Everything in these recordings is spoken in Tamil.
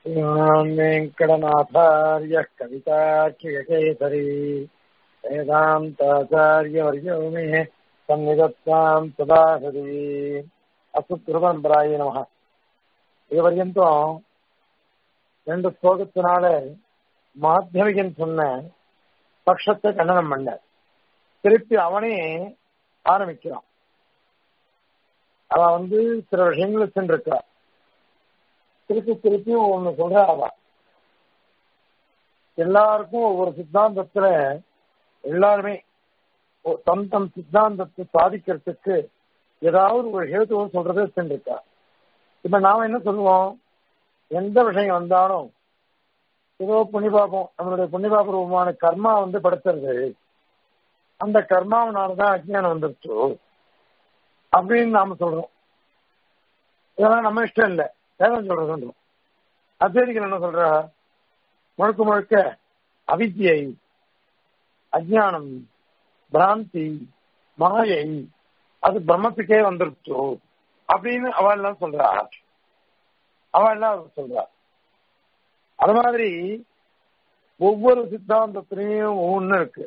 श्रीमान् वेङ्कटनाथार्यः कवितार्किककेसरी वेदान्ताचार्यवर्यो मे सन्निधत्ताम् सदा हरि அசு திருவன்பராய நமக இது வரைக்கும் ரெண்டு ஸ்லோகத்தினால மாத்தியமிகன் சொன்ன பட்சத்தை கண்டனம் பண்ண திருப்பி அவனே ஆரம்பிக்கிறான் அவன் வந்து சில விஷயங்களை சென்றிருக்கா திருப்பி திருப்பி ஒண்ணு சொல்ற அவ எல்லாருக்கும் ஒவ்வொரு சித்தாந்தத்துல எல்லாருமே தம் தம் சித்தாந்தத்தை சாதிக்கிறதுக்கு ஏதாவது ஒரு ஹேத்துவம் சொல்றதை சென்றிருக்கா இப்ப நாம என்ன சொல்லுவோம் எந்த விஷயம் வந்தாலும் ஏதோ புண்ணிபாபம் நம்மளுடைய புண்ணிபாபூர்வமான கர்மா வந்து படுத்துறது அந்த கர்மாவனாலதான் அஜ்ஞானம் வந்துருச்சு அப்படின்னு நாம சொல்றோம் இதெல்லாம் நம்ம இஷ்டம் இல்லை வேதம் சொல்றதுன்றோம் அத்வைதிகள் என்ன சொல்ற முழுக்க முழுக்க அவித்யை அஜானம் பிராந்தி மாயை அது பிரம்மத்துக்கே வந்துருச்சு அப்படின்னு அவள் எல்லாம் சொல்றா அவள் எல்லாம் சொல்றா அது மாதிரி ஒவ்வொரு சித்தாந்தத்திலையும் ஒவ்வொன்னு இருக்கு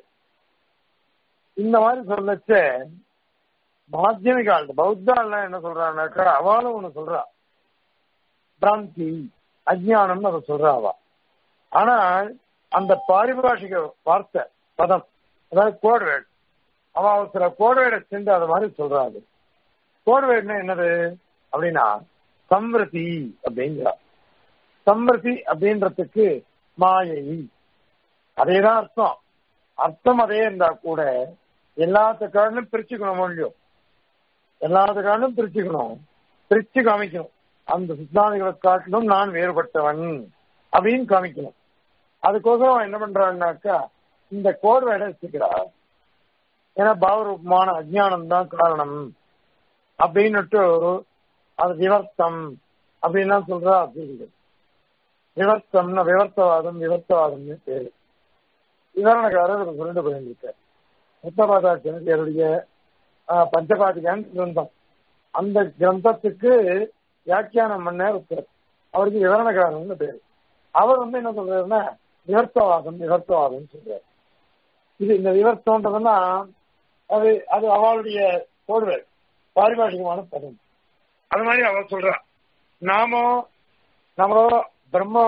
இந்த மாதிரி சொல்லச்ச மாத்தியமிகால் பௌத்தாலாம் என்ன சொல்றான்னாக்கா அவளும் ஒண்ணு சொல்றா பிராந்தி அஜானம்னு அதை சொல்றா அவ ஆனால் அந்த பாரிபாஷிக வார்த்தை பதம் அதாவது கோட்வேர்டு அவன் சில கோட்வேர்டை சென்று அது மாதிரி சொல்றாரு கோட்வேர்டுனா என்னது அப்படின்னா சம்ருதி அப்படிங்கிறா சம்ருதி அப்படின்றதுக்கு மாயை அதேதான் அர்த்தம் அர்த்தம் அதே இருந்தா கூட எல்லாத்துக்காரனும் பிரிச்சுக்கணும் இல்லையோ எல்லாத்துக்காரனும் பிரிச்சுக்கணும் பிரிச்சு காமிக்கணும் அந்த சித்தாந்திகளை காட்டிலும் நான் வேறுபட்டவன் அப்படின்னு காமிக்கணும் அதுக்கோசரம் என்ன பண்றான்னாக்கா இந்த கோட்வேடை வச்சுக்கிறார் ஏன்னா பாவரூபமான அஜானம் தான் காரணம் அப்படின்னுட்டு அது விவர்த்தம் அப்படின்லாம் சொல்றா அத்வைதிகள் விவர்த்தம்னா விவர்த்தவாதம் விவர்த்தவாதம்னு பேரு விவரணக்காரர் ஒரு சொல்லிட்டு போயிருந்திருக்கார் முத்தபாதாச்சாரியருடைய பஞ்சபாதிகான் கிரந்தம் அந்த கிரந்தத்துக்கு வியாக்கியானம் பண்ண ஒருத்தர் அவருக்கு விவரணக்காரன் பேரு அவர் வந்து என்ன சொல்றாருன்னா விவர்த்தவாதம் விவர்த்தவாதம் சொல்றாரு இது இந்த விவர்த்தம்ன்றதுன்னா அது அது அவளுடைய கோடுகள் பாரிபாஷிகமான பதம் அது மாதிரி அவர் சொல்றா நாமோ நம்மளோ பிரம்ம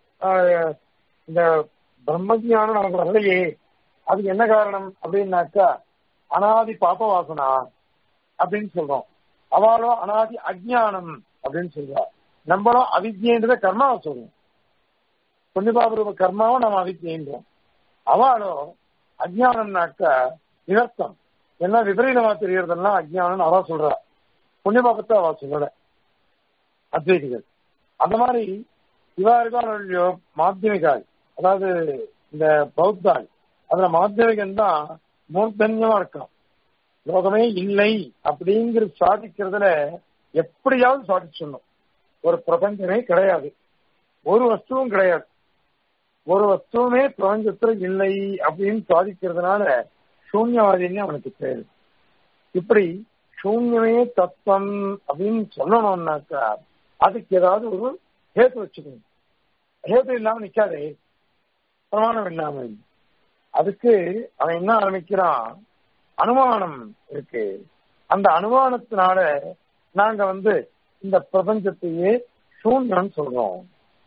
இந்த பிரம்மஜானம் நமக்கு வரலையே அதுக்கு என்ன காரணம் அப்படின்னாக்கா அனாதி பாப்ப வாசனா அப்படின்னு சொல்றோம் அவளோ அனாதி அஜானம் அப்படின்னு சொல்றா நம்மளும் அவித்யன்றத கர்மாவை சொல்றோம் புண்ணியபாபரூப கர்மாவும் நம்ம அவித்யன்றோம் அவளோ அஜானம்னாக்கா விவர்த்தம் என்ன விபரீதமா தெரியறதெல்லாம் அஜ்ஞானம் அவ சொல்றா புண்ணியபாபத்தை அவ சொல்லல அத்வைதிகள் அந்த மாதிரி இவா இருக்காரோ மாத்தியமிகால் அதாவது இந்த பௌத்தால் அதுல மாத்தியமிகன் தான் மூர்த்தன்யமா இருக்கான் லோகமே இல்லை அப்படிங்கிற சாதிக்கிறதுல எப்படியாவது சாதிச்சிடணும் ஒரு பிரபஞ்சமே கிடையாது ஒரு வஸ்துவும் கிடையாது ஒரு வஸ்துவுமே பிரபஞ்சத்துல இல்லை அப்படின்னு சாதிக்கிறதுனால சூன்யவாதின்னு அவனுக்கு பேரு இப்படி சூன்யமே தத்துவம் அப்படின்னு சொல்லணும்னாக்கா அதுக்கு ஏதாவது ஒரு ஹேத்து வச்சுக்கணும் ஹேத்து இல்லாம நிக்காதே பிரமாணம் இல்லாம அதுக்கு அவன் என்ன ஆரம்பிக்கிறான் அனுமானம் இருக்கு அந்த அனுமானத்தினால நாங்க வந்து இந்த பிரபஞ்சத்தையே சூன்யம் சொல்றோம்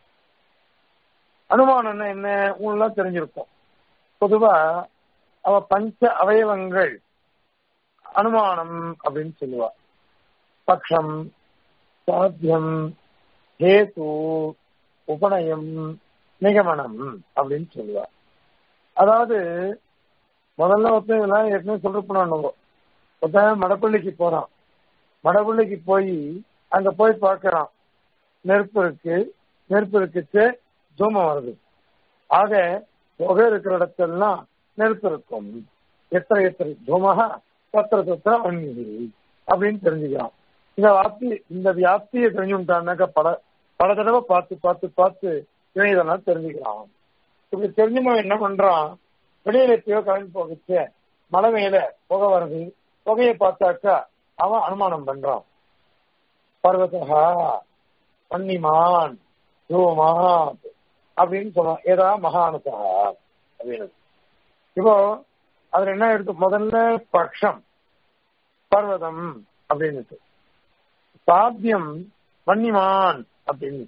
அனுமானம்னா என்ன உங்களெல்லாம் தெரிஞ்சிருக்கும் பொதுவா அவ பஞ்ச அவயவங்கள் அனுமானம் அப்படின்னு சொல்லுவா பக்ஷம் சாத்தியம் ஹேது உபநயம் நிகமனம் அப்படின்னு சொல்லுவா அதாவது முதல்ல ஒருத்தன் இதெல்லாம் ஏற்கனவே சொல்லிருப்போம் ஒருத்தன் மடப்பள்ளிக்கு போறான் மடப்பள்ளிக்கு போய் அங்க போய் பார்க்கறான் நெருப்பு இருக்கு நெருப்பு இருக்குச்சு தூமம் வருது ஆக புகை இருக்கிற இடத்தெல்லாம் நெருப்பு இருக்கும் எத்தனை எத்தனை தூமகா தத்திர தத்திர அந்நிதி அப்படின்னு தெரிஞ்சுக்கலாம் இந்த வாப்தி இந்த வியாப்தியை தெரிஞ்சுட்டான்னாக்கா பல பல தடவை பார்த்து பார்த்து பார்த்து இவன் இதெல்லாம் தெரிஞ்சுக்கலாம் இப்படி தெரிஞ்சவன் என்ன பண்றான் வெளியில எப்பயோ கிளம்பி போகச்சு மலை மேல புகை வருது புகையை பார்த்தாக்கா அவன் அனுமானம் பண்றான் பர்வதா பன்னிமான் தூமா அப்படின்னு சொல்லுவோம் ஏதா மகானுசா அப்படின்னு இப்போ அதுல என்ன இருக்கு முதல்ல பக்ஷம் பர்வதம் அப்படின்னு சாத்தியம் வன்னிமான் அப்படின்னு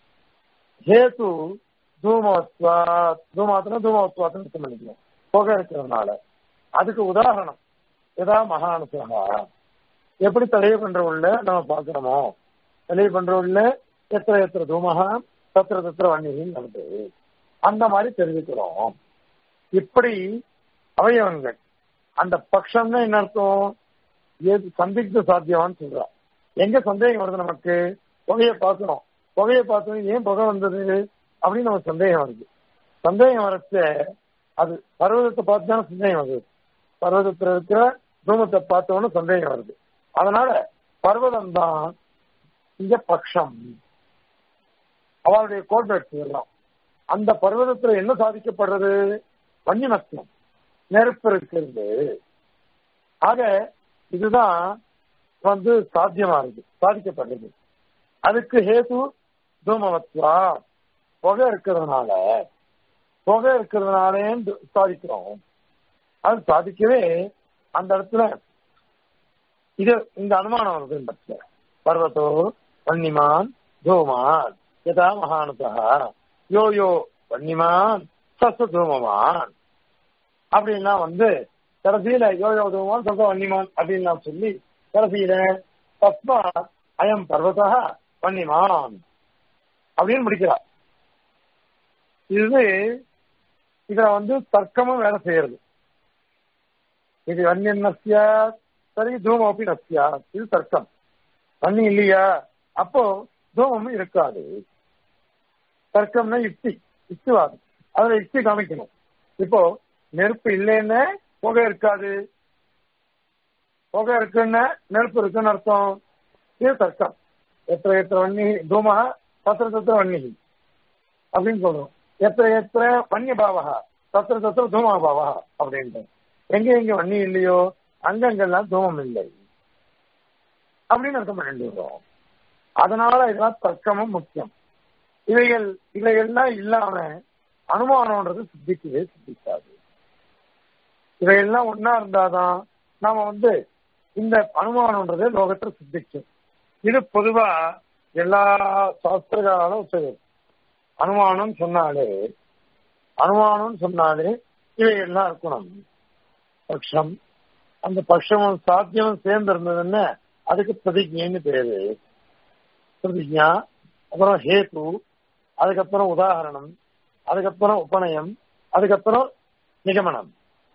ஹேத்து தூமோத்வா தூமாத்திரம் தூமோத்வாத்தம் அர்த்தம் பண்ணிக்கணும் புகை இருக்கிறதுனால அதுக்கு உதாரணம் ஏதா மகானுசகா எப்படி தலைய பண்ற உள்ள நம்ம பாக்குறோமோ தலைய பண்ற உள்ள எத்திர எத்திர தூமகா தத்திர தத்திர வன்னிகள் நடந்து அந்த மாதிரி தெரிஞ்சுக்கிறோம் இப்படி அவயவங்கள் அந்த பட்சம்னா என்ன அர்த்தம் ஏது சந்திக்க சாத்தியமான்னு சொல்றா எங்க சந்தேகம் வருது நமக்கு புகையை பார்க்கணும் புகையை பார்த்தோம் ஏன் புகை வந்தது அப்படின்னு நமக்கு சந்தேகம் வருது சந்தேகம் வரச்ச அது பர்வதத்தை பார்த்து தானே சந்தேகம் வருது பர்வதத்துல இருக்கிற தூமத்தை பார்த்தோன்னு சந்தேகம் வருது அதனால பர்வதம் தான் இங்க பக்ஷம் அவளுடைய கோட்பேட் எல்லாம் அந்த பர்வதத்துல என்ன சாதிக்கப்படுறது வன்னிமத்துவம் நெருப்பு இருக்கிறது ஆக இதுதான் வந்து சாத்தியமா இருக்கு சாதிக்கப்படுறது அதுக்கு ஹேது தூமவத்வா புகை இருக்கிறதுனால புகை இருக்கிறதுனாலே சாதிக்கிறோம் அது சாதிக்கவே அந்த இடத்துல இது இந்த அனுமானம் வருது இந்த இடத்துல பர்வத்தோ வன்னிமான் தூமான் யதா மகானுதா யோ யோ வன்னிமான் சச தூமமான் அப்படின்னா வந்து கடைசியில யோ யோ தூமான் சச வன்னிமான் அப்படின்னு நான் சொல்லி கடைசியில தஸ்மா அயம் பர்வதா வன்னிமான் அப்படின்னு முடிக்கிறார் இது இதுல வந்து தர்க்கமும் வேலை செய்யறது இது வன்னியன் நசியா சரி தூமம் அப்படி நசியா இது தர்க்கம் வன்னி இல்லையா அப்போ தூமமும் இருக்காது தர்க்கம்னா யுக்தி யுக்திவாதம் அதுல யுக்தி காமிக்கணும் இப்போ நெருப்பு இல்லைன்னு புகை இருக்காது புகை இருக்குன்னு நெருப்பு இருக்குன்னு அர்த்தம் இது தர்க்கம் எத்தனை எத்தனை வன்னி தூமா தத்திர தத்திர வன்னி அப்படின்னு சொல்றோம் எத்தனை எத்தனை வன்னிய பாவகா தத்திர தத்திர தூமா பாவகா அப்படின்ட்டு எங்க எங்க வன்னி இல்லையோ அங்கங்கெல்லாம் தூமம் இல்லை அப்படின்னு அர்த்தம் பண்ணிட்டு வரோம் அதனால இதெல்லாம் தர்க்கமும் முக்கியம் இவைகள் இவைகள்லாம் இல்லாம அனுமானம்ன்றது சித்திக்கவே சித்திக்காது இவையெல்லாம் ஒன்னா இருந்தாதான் நாம வந்து இந்த அனுமானம்ன்றது லோகத்துல சித்திக்கும் இது பொதுவா எல்லா சாஸ்திரகாலும் ஒத்துது அனுமானம் சொன்னாலே அனுமானம் சொன்னாலே இவையெல்லாம் இருக்கணும் பட்சம் அந்த பட்சமும் சாத்தியமும் சேர்ந்து இருந்ததுன்னா அதுக்கு பிரதிஜைன்னு பேரு பிரதிஜா அப்புறம் ஹேத்து அதுக்கப்புறம் உதாரணம் அதுக்கப்புறம் உபநயம் அதுக்கப்புறம் நிகமனம்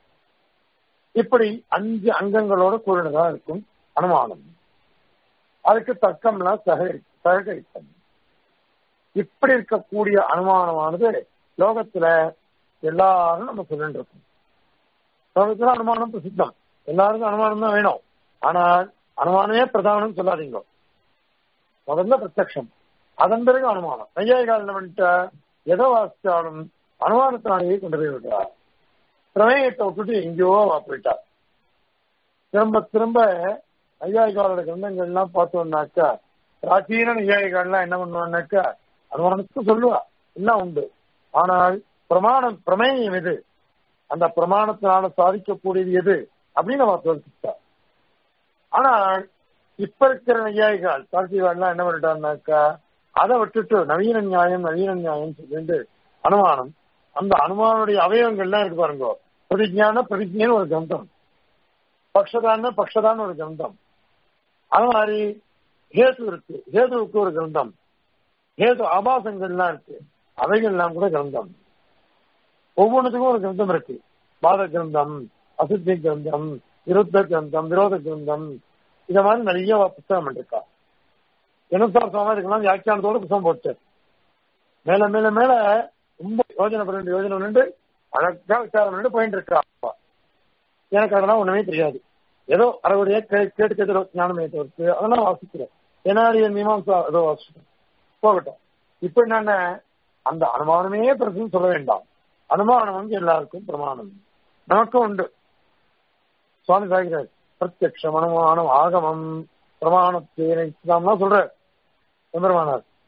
இப்படி அஞ்சு அங்கங்களோட கூடினதா இருக்கும் அனுமானம் அதுக்கு தர்க்கம்லாம் சககரி சககரித்தம் இப்படி இருக்கக்கூடிய அனுமானமானது லோகத்துல எல்லாரும் நம்ம சொல்லிட்டு இருக்கோம் லோகத்துல அனுமானம் பிரசித்தம் எல்லாருக்கும் அனுமானம் தான் வேணும் ஆனால் அனுமானமே பிரதானம் சொல்லாதீங்க முதல்ல பிரத்யக்ஷம் அதன் பிறகு அனுமானம் நையாயிகால் வந்துட்ட எதை வாசிச்சாலும் அனுமானத்தினாலேயே கொண்டு போய் விடுறார் பிரமேயத்தை விட்டுட்டு எங்கேயோ போயிட்டார் திரும்ப திரும்ப நையாயிகாலோட கிரந்தங்கள்லாம் பார்த்தோம்னாக்கா பிராச்சீன நையாயிகால்லாம் என்ன பண்ணுவான்னாக்கா அனுமானத்துக்கு சொல்லுவா எல்லாம் உண்டு ஆனால் பிரமாணம் பிரமேயம் எது அந்த பிரமாணத்தினால சாதிக்கக்கூடியது எது அப்படின்னு நம்ம தோல்வித்தார் ஆனால் இப்ப இருக்கிற நையாயிகள் தாழ்த்திவாள்லாம் என்ன பண்ணிட்டாருனாக்கா அதை விட்டுட்டு நவீன நியாயம் நவீன நியாயம் சொல்லிட்டு அனுமானம் அந்த அனுமானுடைய அவயவங்கள்லாம் இருக்கு பாருங்க பிரதிஜான பிரதிஜைன்னு ஒரு கிரந்தம் பக்ஷதான பக்ஷதான ஒரு கிரந்தம் அது மாதிரி ஹேது இருக்கு ஹேதுவுக்கு ஒரு கிரந்தம் ஹேது ஆபாசங்கள்லாம் இருக்கு அவைகள்லாம் கூட கிரந்தம் ஒவ்வொன்றுத்துக்கும் ஒரு கிரந்தம் இருக்கு பாத கிரந்தம் அசுத்தி கிரந்தம் விருத்த கிரந்தம் விரோத கிரந்தம் இத மாதிரி நிறைய புத்தகம் இருக்கா எனுசார் சுவாமி இதுக்கெல்லாம் வியாக்கியானத்தோட புத்தகம் போட்டு மேல மேல மேல ரொம்ப யோஜனை பண்ணிட்டு யோஜனை பண்ணிட்டு அழகா விசாரம் பண்ணிட்டு போயிட்டு இருக்கா எனக்கு அதெல்லாம் ஒண்ணுமே தெரியாது ஏதோ அறுபடியா கேட்டு கேட்டு ஞானமே தவிர்த்து அதெல்லாம் வாசிக்கிறேன் ஏன்னா மீமாசா ஏதோ வாசிக்கிறேன் போகட்டும் இப்ப என்னன்னா அந்த அனுமானமே பிரச்சனை சொல்ல வேண்டாம் அனுமானம் வந்து எல்லாருக்கும் பிரமாணம் நமக்கும் உண்டு சுவாமி சாகிராஜ் பிரத்யக்ஷம் அனுமானம் ஆகமம் பிரமாணத்தேனை இஸ்லாம்லாம் சொல்ற எம்பெருமானார்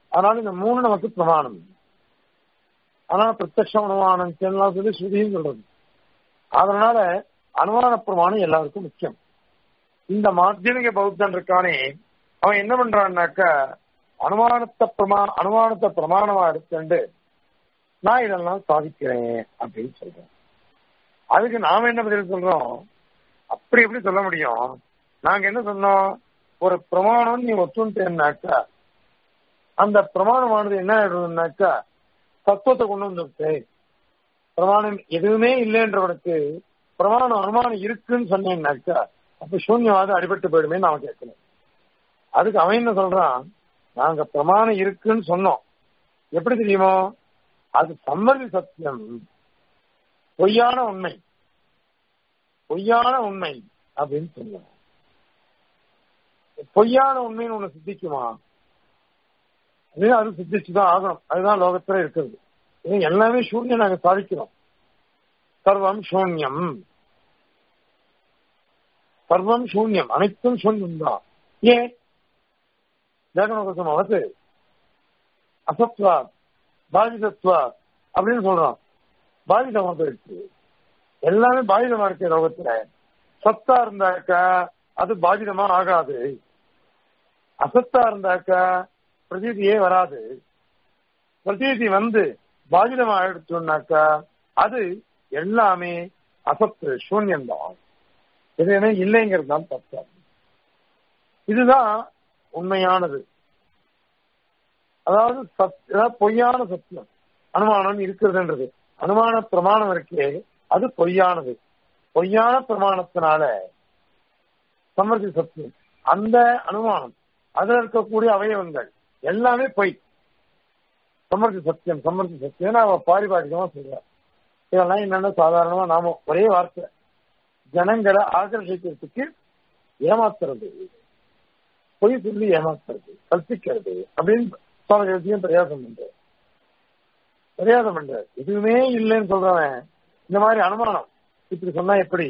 அதனால இந்த மூணு நமக்கு பிரமாணம் அதனால பிரத்யக்ஷ அனுமானம் எல்லாம் சொல்லி ஸ்ருதியும் சொல்றது அதனால அனுமான பிரமாணம் எல்லாருக்கும் முக்கியம் இந்த மாத்தியமிக பௌத்தன் இருக்கானே அவன் என்ன பண்றான்னாக்கா அனுமானத்தை பிரமா அனுமானத்தை பிரமாணமா எடுத்துட்டு நான் இதெல்லாம் சாதிக்கிறேன் அப்படின்னு சொல்றேன் அதுக்கு நாம என்ன பதில் சொல்றோம் அப்படி எப்படி சொல்ல முடியும் நாங்க என்ன சொன்னோம் ஒரு பிரமாணம் நீ ஒத்துட்டேன்னாக்கா அந்த பிரமாணமானது என்ன ஆயிடுதுன்னாக்கா தத்துவத்தை கொண்டு வந்துருக்கு பிரமாணம் எதுவுமே இல்லைன்றவனுக்கு பிரமாணம் அனுமானம் இருக்குன்னு சொன்னேன்னாக்கா அப்ப சூன்யவாதம் அடிபட்டு போயிடுமே நாம கேட்கணும் அதுக்கு அவன் என்ன சொல்றான் நாங்க பிரமாணம் இருக்குன்னு சொன்னோம் எப்படி தெரியுமோ அது சம்மதி சத்தியம் பொய்யான உண்மை பொய்யான உண்மை அப்படின்னு சொன்னோம் பொய்யான உண்மைன்னு ஒண்ணு சித்திக்குமா அது அது சித்திச்சுதான் ஆகணும் அதுதான் லோகத்துல இருக்கிறது இது எல்லாமே சூன்யம் நாங்க சாதிக்கிறோம் சர்வம் சூன்யம் சர்வம் சூன்யம் அனைத்தும் சூன்யம் தான் ஏன் ஜெகனோகசம் அவத்து அசத்வா பாதிதத்வா அப்படின்னு சொல்றோம் பாதிதமா போயிடுச்சு எல்லாமே பாதிதமா இருக்கு லோகத்துல சத்தா இருந்தாக்கா அது பாதிதமா ஆகாது அசத்தா இருந்தாக்கா பிரதீதியே வராது பிரதீதி வந்து பாதிதமா ஆயிடுச்சோம்னாக்கா அது எல்லாமே அசத்து சூன்யம்தான் எதுவுமே இல்லைங்கிறது தான் தப்பு இதுதான் உண்மையானது அதாவது சத் அதாவது பொய்யான சத்தியம் அனுமானம் இருக்கிறதுன்றது அனுமான பிரமாணம் இருக்கே அது பொய்யானது பொய்யான பிரமாணத்தினால சமர்த்தி சத்தியம் அந்த அனுமானம் அதில் இருக்கக்கூடிய அவயவங்கள் எல்லாமே பொய் சமர்த்தி சத்தியம் சமர்த்தி சத்தியம் அவ பாரிபாடிக்கமா சொல்றார் இதெல்லாம் என்னென்ன சாதாரணமா நாம ஒரே வார்த்தை ஜனங்களை ஆகர்ஷிக்கிறதுக்கு ஏமாத்துறது பொய் சொல்லி ஏமாத்துறது கற்பிக்கிறது அப்படின்னு சுவாமி எழுதியும் பிரயாசம் பண்ற பிரயாசம் பண்ற எதுவுமே இல்லைன்னு சொல்றவன் இந்த மாதிரி அனுமானம் இப்படி சொன்னா எப்படி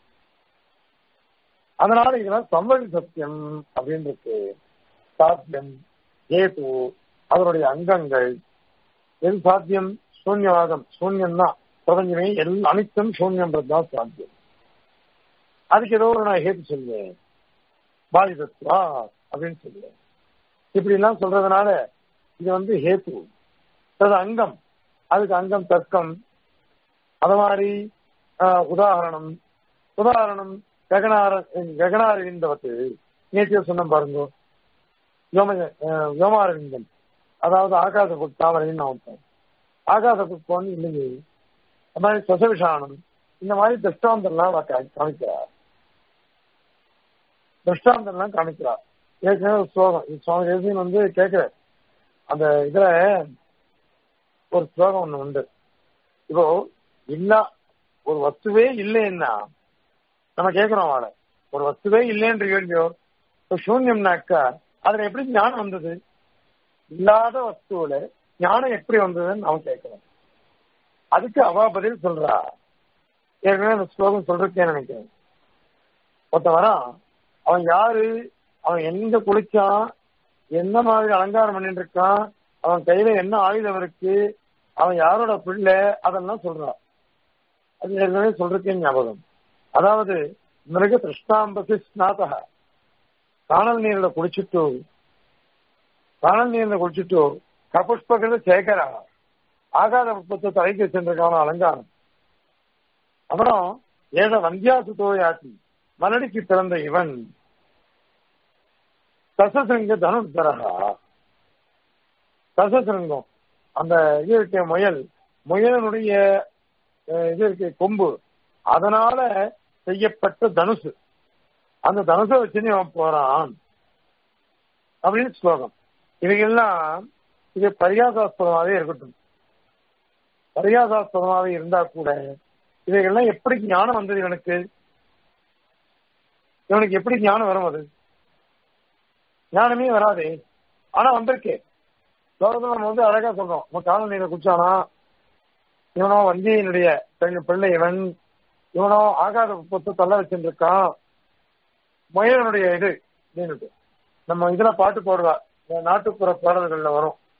அதனால இதெல்லாம் சம்பவி சத்தியம் அப்படின்னு இருக்கு சாத்தியம் கேது அதனுடைய அங்கங்கள் எது சாத்தியம் சூன்யவாதம் சூன்யம் தான் பிரபஞ்சமே எல்லாம் அனைத்தும் சூன்யம்ன்றது தான் சாத்தியம் அதுக்கு ஏதோ ஒரு நான் ஹேத்து சொல்லுவேன் பாதிதத்வா அப்படின்னு சொல்லுவேன் இப்படி எல்லாம் சொல்றதுனால இது வந்து ஹேத்து அது அங்கம் அதுக்கு அங்கம் தர்க்கம் அது மாதிரி உதாரணம் உதாரணம் ககனார ககனாரவிந்தவத்து நேற்று சொன்ன பாருங்க யோம யோமாரவிந்தம் அதாவது ஆகாச புத்தாவரைன்னு நான் வைப்பேன் ஆகாச புத்தம் இல்லையே அது மாதிரி சசவிஷானம் இந்த மாதிரி திருஷ்டாந்தம்லாம் காமிக்கிறார் திருஷ்டாந்தம்லாம் காமிக்கிறார் ஏற்கனவே ஒரு ஸ்லோகம் சுவாமி தேசியன் வந்து கேட்கிற அந்த இதுல ஒரு ஸ்லோகம் ஒண்ணு உண்டு இப்போ இல்ல ஒரு வஸ்துவே இல்லைன்னா நம்ம கேட்கிறோம் அவளை ஒரு வஸ்துவே இல்லைன்ற கேள்வியோ இப்போ சூன்யம்னாக்கா அதுல எப்படி ஞானம் வந்தது இல்லாத வஸ்துவில ஞானம் எப்படி வந்ததுன்னு அவன் கேட்கிறோம் அதுக்கு அவ பதில் சொல்றா ஏற்கனவே அந்த ஸ்லோகம் சொல்றதுக்கே நினைக்கிறேன் ஒருத்தன் வரான் அவன் யாரு அவன் எங்க குளிச்சான் என்ன மாதிரி அலங்காரம் பண்ணிட்டு இருக்கான் அவன் கையில என்ன ஆயுதம் இருக்கு அவன் யாரோட பிள்ளை அதெல்லாம் சொல்றான் அது ஏற்கனவே சொல்றதுக்கே ஞாபகம் அதாவது மிருக திருஷ்டாம்பசி ஸ்நாதக காணல் நீர்ல குளிச்சுட்டு காணல் நீர்ல குளிச்சுட்டு கபுஷ்பகிருத சேகரா ஆகாத புஷ்பத்தை தலைக்கு வச்சிருக்கான அலங்காரம் அப்புறம் ஏத வந்தியாசுதோ யாத்தி மலடிக்கு பிறந்த இவன் தசசிருங்க தனுர்தரகா தசசிருங்கம் அந்த இது இருக்க முயல் முயலனுடைய இது இருக்க கொம்பு அதனால செய்யப்பட்ட தனுசு அந்த தனுசை வச்சு அவன் போறான் அப்படின்னு ஸ்லோகம் இவைகள்லாம் இது பரியாசாஸ்பதமாகவே இருக்கட்டும் பரியாசாஸ்பதமாகவே இருந்தா கூட இவைகள்லாம் எப்படி ஞானம் வந்தது இவனுக்கு இவனுக்கு எப்படி ஞானம் வரும் அது ஞானமே வராதே ஆனா வந்திருக்கே லோகத்துல நம்ம வந்து அழகா சொல்றோம் நம்ம கால நீரை குடிச்சானா இவனோ வந்தியினுடைய பிள்ளை இவன் இவனோ ஆகாத பொத்து தள்ள வச்சுருக்கான் முயலனுடைய இது அப்படின்னுட்டு நம்ம இதுல பாட்டு போடுவா நாட்டுப்புற பாடல்கள்ல வரும்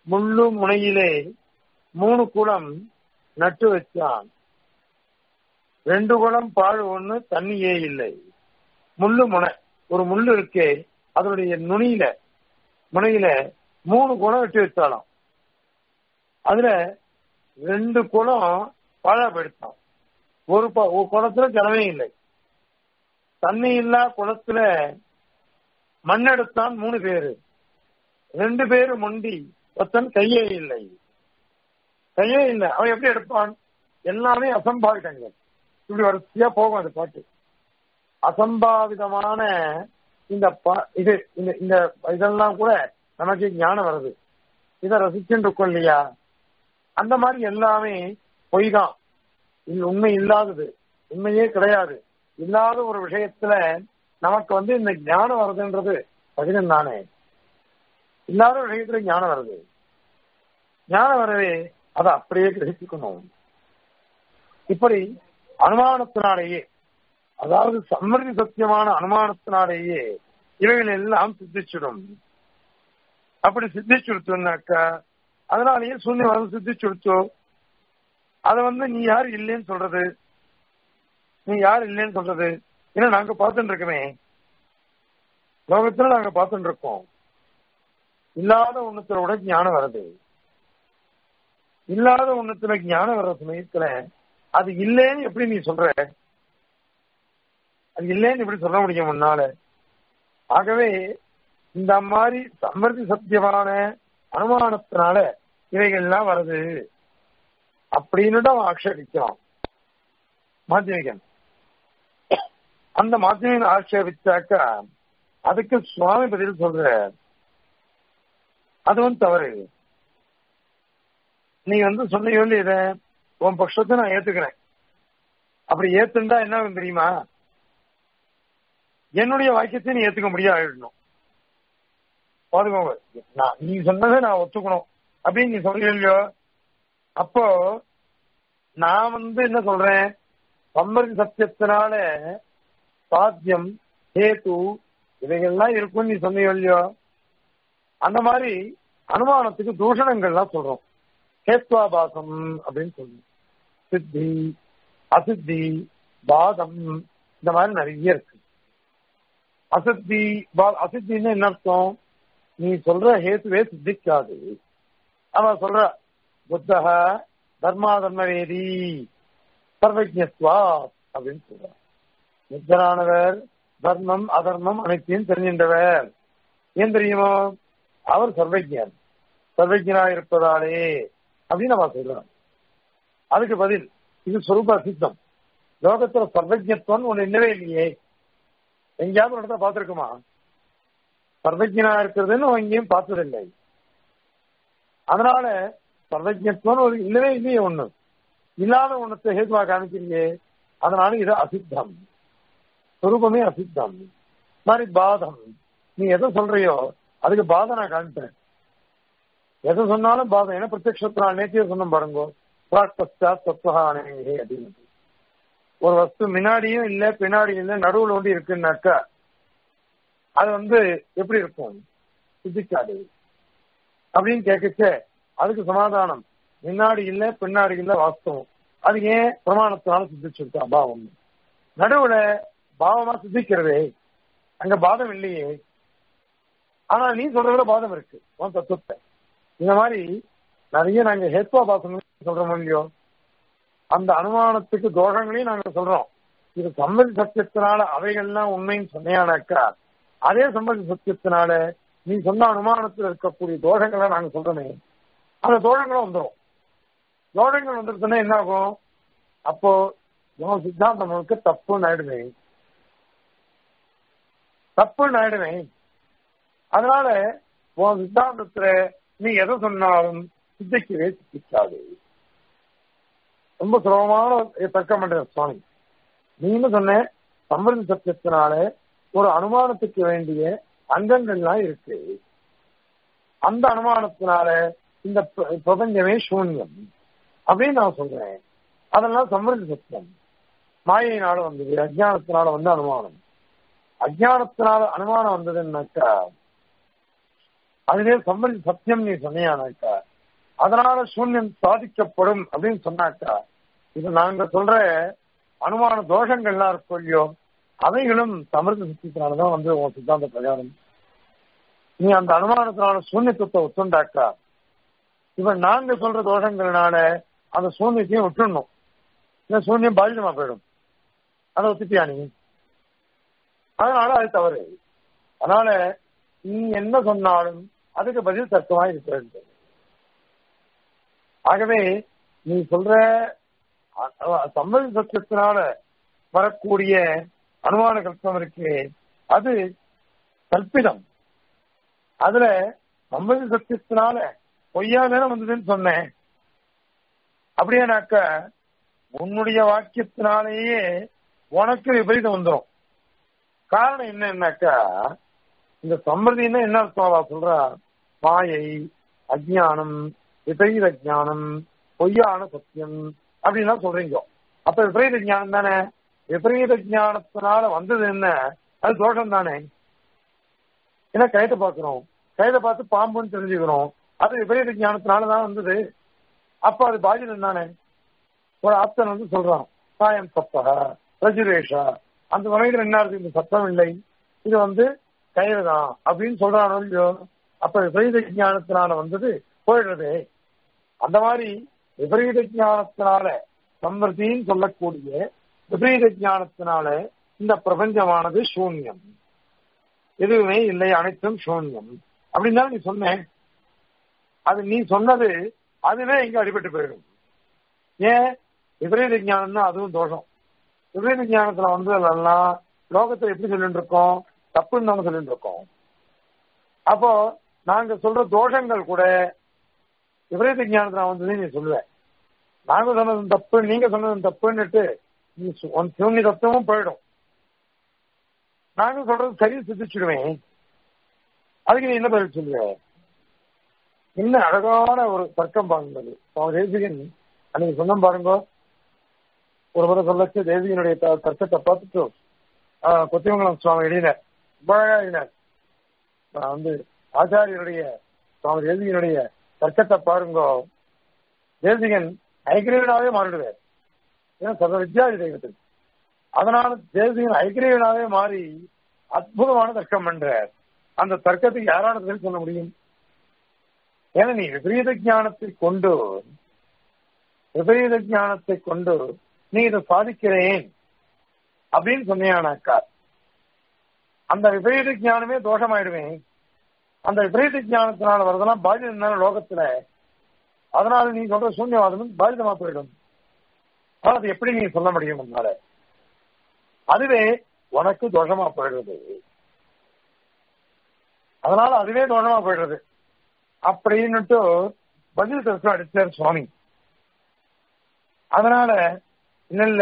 முள்ளு முனையிலே மூணு குளம் நட்டு வச்சான் ரெண்டு குளம் பாழ் ஒண்ணு தண்ணியே இல்லை முள்ளு முனை ஒரு முள்ளு இருக்கே அதனுடைய நுனியில முனையில மூணு குளம் வெட்டி வச்சாலாம் அதுல ரெண்டு குளம் பாழா போயிடுச்சான் ஒரு ப- ஒரு குளத்துல ஜலமே இல்லை தண்ணி இல்லா குளத்துல மண் எடுத்தான் மூணு பேரு ரெண்டு பேரு மொண்டி ஒருத்தன் கையே இல்லை கையே இல்லை அவன் எப்படி எடுப்பான் எல்லாமே அசம்பாவிதங்கள் இப்படி வரிசையா போகும் அந்த பாட்டு அசம்பாவிதமான இந்த பா- இது இந்த இந்த இதெல்லாம் கூட நமக்கு ஞானம் வருது இதை ரசிச்சுட்டு இருக்கோம் இல்லையா அந்த மாதிரி எல்லாமே பொய் தான் இது உண்மை இல்லாதது உண்மையே கிடையாது இல்லாத ஒரு விஷயத்துல நமக்கு வந்து இந்த ஞானம் வருதுன்றது கடினம் தானே இல்லாத ஒரு விஷயத்துல ஞானம் வருது ஞானம் வரவே அதை அப்படியே கிரகிச்சுக்கணும் இப்படி அனுமானத்தினாலேயே அதாவது சம்மதி சத்தியமான அனுமானத்தினாலேயே இவைகள் எல்லாம் சித்திச்சிடும் அப்படி சித்திச்சுடுத்தோம்னாக்கா அதனாலேயே சூன்யம் வந்து சித்திச்சுடுத்தோ அதை வந்து நீ யார் இல்லைன்னு சொல்றது நீ யார் இல்லைன்னு சொல்றது ஏன்னா நாங்க பார்த்துட்டு இருக்கோமே லோகத்துல நாங்க பார்த்துட்டு இருக்கோம் இல்லாத ஒண்ணுத்துல கூட ஞானம் வருது இல்லாத ஒண்ணுத்துல ஞானம் வர்ற சமயத்துல அது இல்லைன்னு எப்படி நீ சொல்ற அது இல்லைன்னு எப்படி சொல்ல முடியும் முன்னால ஆகவே இந்த மாதிரி சம்பர்த்தி சத்தியமான அனுமானத்தினால இவைகள்லாம் வருது அப்படின்னு அவன் ஆக்ஷேபிக்கிறான் மாத்தியமிகன் அந்த மாத்தியமிகன் ஆட்சேபிச்சாக்கா அதுக்கு சுவாமி பதில் சொல்ற அதுவும் தவறு நீ வந்து சொன்ன இத உன் பட்சத்தை நான் ஏத்துக்கிறேன் அப்படி ஏத்துண்டா என்ன ஆகும் தெரியுமா என்னுடைய வாக்கியத்தை நீ ஏத்துக்க முடியாதுணும் பாதுகாங்க நான் நீ சொன்னதை நான் ஒத்துக்கணும் அப்படின்னு நீ சொல்றீங்களோ அப்போ நான் வந்து என்ன சொல்றேன் சம்மதி சத்தியத்தினால சாத்தியம் ஹேத்து இவைகள்லாம் இருக்கும்னு நீ சொன்னீங்க இல்லையோ அந்த மாதிரி அனுமானத்துக்கு தூஷணங்கள்லாம் சொல்றோம் ஹேத்வாபாசம் அப்படின்னு சொல்றோம் சித்தி அசித்தி பாதம் இந்த மாதிரி நிறைய இருக்கு அசித்தி பா- அசித்தின்னு என்ன அர்த்தம் நீ சொல்ற ஹேத்துவே சித்திக்காது அவன் சொல்ற புத்தக தர்மா தர்மவேதி சர்வஜத்வா அப்படின்னு சொல்றான் புத்தரானவர் தர்மம் அதர்மம் அனைத்தையும் தெரிஞ்சின்றவர் ஏன் தெரியுமோ அவர் சர்வஜர் சர்வஜனா இருப்பதாலே அப்படின்னு அவன் சொல்றான் அதுக்கு பதில் இது சொரூப சித்தம் லோகத்துல சர்வஜத்துவம் ஒண்ணு இல்லவே இல்லையே எங்கேயாவது ஒரு இடத்த பார்த்திருக்குமா சர்வஜனா இருக்கிறதுன்னு அவன் எங்கேயும் பார்த்ததில்லை அதனால சர்வஜத்துவம் ஒரு இல்லவே இல்லையே ஒண்ணு இல்லாத ஒண்ணத்தை ஹேதுவா காமிக்கிறீங்க அதனால இது அசித்தம் சொரூபமே அசித்தம் மாதிரி பாதம் நீ எதை சொல்றியோ அதுக்கு பாதம் நான் காமிப்பேன் எதை சொன்னாலும் பாதம் ஏன்னா பிரத்யக்ஷத்தினால் நேத்தியே சொன்ன பாருங்க பிராக்பஸ்டாத் தத்துவஹானே அப்படின்னு ஒரு வஸ்து முன்னாடியும் இல்ல பின்னாடியும் இல்ல நடுவுல ஒண்டி இருக்குன்னாக்கா அது வந்து எப்படி இருக்கும் சித்திக்காது அப்படின்னு கேட்கச்சே அதுக்கு சமாதானம் முன்னாடி இல்ல பின்னாடி இல்ல வாஸ்தவம் அது ஏன் பிரமாணத்தினால சித்திச்சிருக்கு அபாவம் நடுவுல பாவமா சித்திக்கிறதே அங்க பாதம் இல்லையே ஆனா நீ சொல்றதுல பாதம் இருக்கு உன் தத்துவத்தை இந்த மாதிரி நிறைய நாங்க ஹேத்வா பாசம் சொல்றோம் இல்லையோ அந்த அனுமானத்துக்கு தோஷங்களையும் நாங்க சொல்றோம் இது சம்மதி சத்தியத்தினால அவைகள்லாம் உண்மைன்னு சொன்னையானாக்கா அதே சம்மதி சத்தியத்தினால நீ சொன்ன அனுமானத்தில் இருக்கக்கூடிய தோஷங்களை நாங்க சொல்றோமே அந்த தோஷங்களும் வந்துடும் தோஷங்கள் வந்துருச்சுன்னா என்ன ஆகும் அப்போ உன் சித்தாந்தம் முழுக்க தப்புன்னு ஆயிடுமே தப்புன்னு ஆயிடுமே அதனால உன் சித்தாந்தத்துல நீ எதை சொன்னாலும் சித்திக்கவே சித்திக்காது ரொம்ப சுலபமான ஒரு தர்க்கம் பண்ற சுவாமி நீங்க சொன்ன சம்பந்தி சத்தியத்தினால ஒரு அனுமானத்துக்கு வேண்டிய அங்கங்கள்லாம் இருக்கு அந்த அனுமானத்தினால இந்த பிர- பிரபஞ்சமே சூன்யம் அப்படின்னு நான் சொல்றேன் அதெல்லாம் சம்பந்தி சத்தியம் மாயையினால வந்தது அஜ்ஞானத்தினால வந்து அனுமானம் அஜ்ஞானத்தினால அனுமானம் வந்ததுன்னாக்கா அதுவே சம்பந்தி சத்தியம் நீ சொன்னியானாக்கா அதனால சூன்யம் சாதிக்கப்படும் அப்படின்னு சொன்னாக்கா இது நாங்க சொல்ற அனுமான தோஷங்கள்லாம் இருக்கும் இல்லையோ அவைகளும் சமிருத சக்தியினாலதான் வந்து உன் சித்தாந்த பிரகாரம் நீ அந்த அனுமானத்தினால சூன்யத்துவத்தை ஒத்துண்டாக்கா இவன் நாங்க சொல்ற தோஷங்கள்னால அந்த சூன்யத்தையும் விட்டுடணும் இந்த சூன்யம் பாதிதமா போயிடும் அதை ஒத்துப்பியா நீ அதனால அது தவறு அதனால நீ என்ன சொன்னாலும் அதுக்கு பதில் தர்க்கமா இருக்க வேண்டும் ஆகவே நீ சொல்ற சம்மதி சத்தியத்தினால வரக்கூடிய அனுமான கல்பம் இருக்கு அது கல்பிதம் அதுல சம்மதி சத்தியத்தினால பொய்யா தானே வந்ததுன்னு சொன்னேன் அப்படியானாக்க உன்னுடைய வாக்கியத்தினாலேயே உனக்கு விபரீதம் வந்துடும் காரணம் என்னன்னாக்கா இந்த சம்பிரதினா என்ன அர்த்தம் சொல்றா மாயை அஜானம் விபரீத ஜானம் பொய்யான சத்தியம் அப்படின்லாம் சொல்றீங்க அப்ப விபரீத ஜானம் தானே விபரீத ஜானத்தினால வந்தது என்ன அது தோஷம் தானே ஏன்னா கயத்தை பார்க்கிறோம் கயத்தை பார்த்து பாம்புன்னு தெரிஞ்சுக்கிறோம் அது விபரீத ஜானத்தினால தான் வந்தது அப்ப அது பாஜனம் தானே ஒரு ஆப்தன் வந்து சொல்றான் சாயம் சப்பக ரஜுரேஷா அந்த வகையில் என்ன இருக்கு இந்த சத்தம் இல்லை இது வந்து கயிறு தான் அப்படின்னு சொல்றானோ இல்லையோ அப்ப விபரீத ஞானத்தினால வந்தது போயிடுறது அந்த மாதிரி விபரீத ஞானத்தினால சம்பிரதின்னு சொல்லக்கூடிய விபரீத ஞானத்தினால இந்த பிரபஞ்சமானது சூன்யம் எதுவுமே இல்லை அனைத்தும் சூன்யம் அப்படின்னு தான் நீ சொன்னேன் அது நீ சொன்னது அதுவே இங்க அடிபட்டு போயிடும் ஏன் விபரீத ஞானம்னா அதுவும் தோஷம் விபரீத ஞானத்துல வந்ததெல்லாம் லோகத்தை எப்படி சொல்லிட்டு இருக்கோம் தப்புன்னு நாங்க சொல்லிட்டு இருக்கோம் அப்போ நாங்க சொல்ற தோஷங்கள் கூட விபரீத ஞானத்துல வந்ததுன்னு நீ சொல்லுவேன் நாங்க சொன்னது தப்பு நீங்க சொன்னது தப்புன்னுட்டு நீ சூன்ய தத்துவமும் போயிடும் நாங்க சொல்றது சரி சித்திச்சிடுவேன் அதுக்கு நீ என்ன பதில் சொல்லுவேன் என்ன அழகான ஒரு தர்க்கம் பாருங்க அவன் தேசிகன் அன்னைக்கு சொன்ன பாருங்க ஒரு முறை சொல்லச்சு தேசிகனுடைய தர்க்கத்தை பார்த்துட்டு கொத்திமங்கலம் சுவாமி எழுதினார் ரொம்ப அழகா எழுதினார் வந்து ஆச்சாரியனுடைய சுவாமி தேசிகனுடைய தர்க்கத்தை பாருங்க தேசிகன் ஐக்கிரியனாவே மாறிடுவார் ஏன்னா சர்வ வித்யாதி தெய்வத்துக்கு அதனால தேசிகன் ஐக்கிரியனாவே மாறி அற்புதமான தர்க்கம் பண்றார் அந்த தர்க்கத்துக்கு யாரான பதில் சொல்ல முடியும் ஏன்னா நீ விபரீத ஞானத்தை கொண்டு விபரீத ஞானத்தை கொண்டு நீ இதை சாதிக்கிறேன் அப்படின்னு சொன்னியானாக்கா அந்த விபரீத ஞானமே தோஷமாயிடுவேன் அந்த விபரீத ஞானத்தினால வரதெல்லாம் பாதிதம் லோகத்துல அதனால நீ சொல்ற சூன்யவாதமும் பாதிதமா போயிடும் அது எப்படி நீ சொல்ல முடியும் உன்னால அதுவே உனக்கு தோஷமா போயிடுறது அதனால அதுவே தோஷமா போயிடுறது அப்படின்னுட்டு பதில் தத்துவம் அடிச்சார் சுவாமி அதனால இல்ல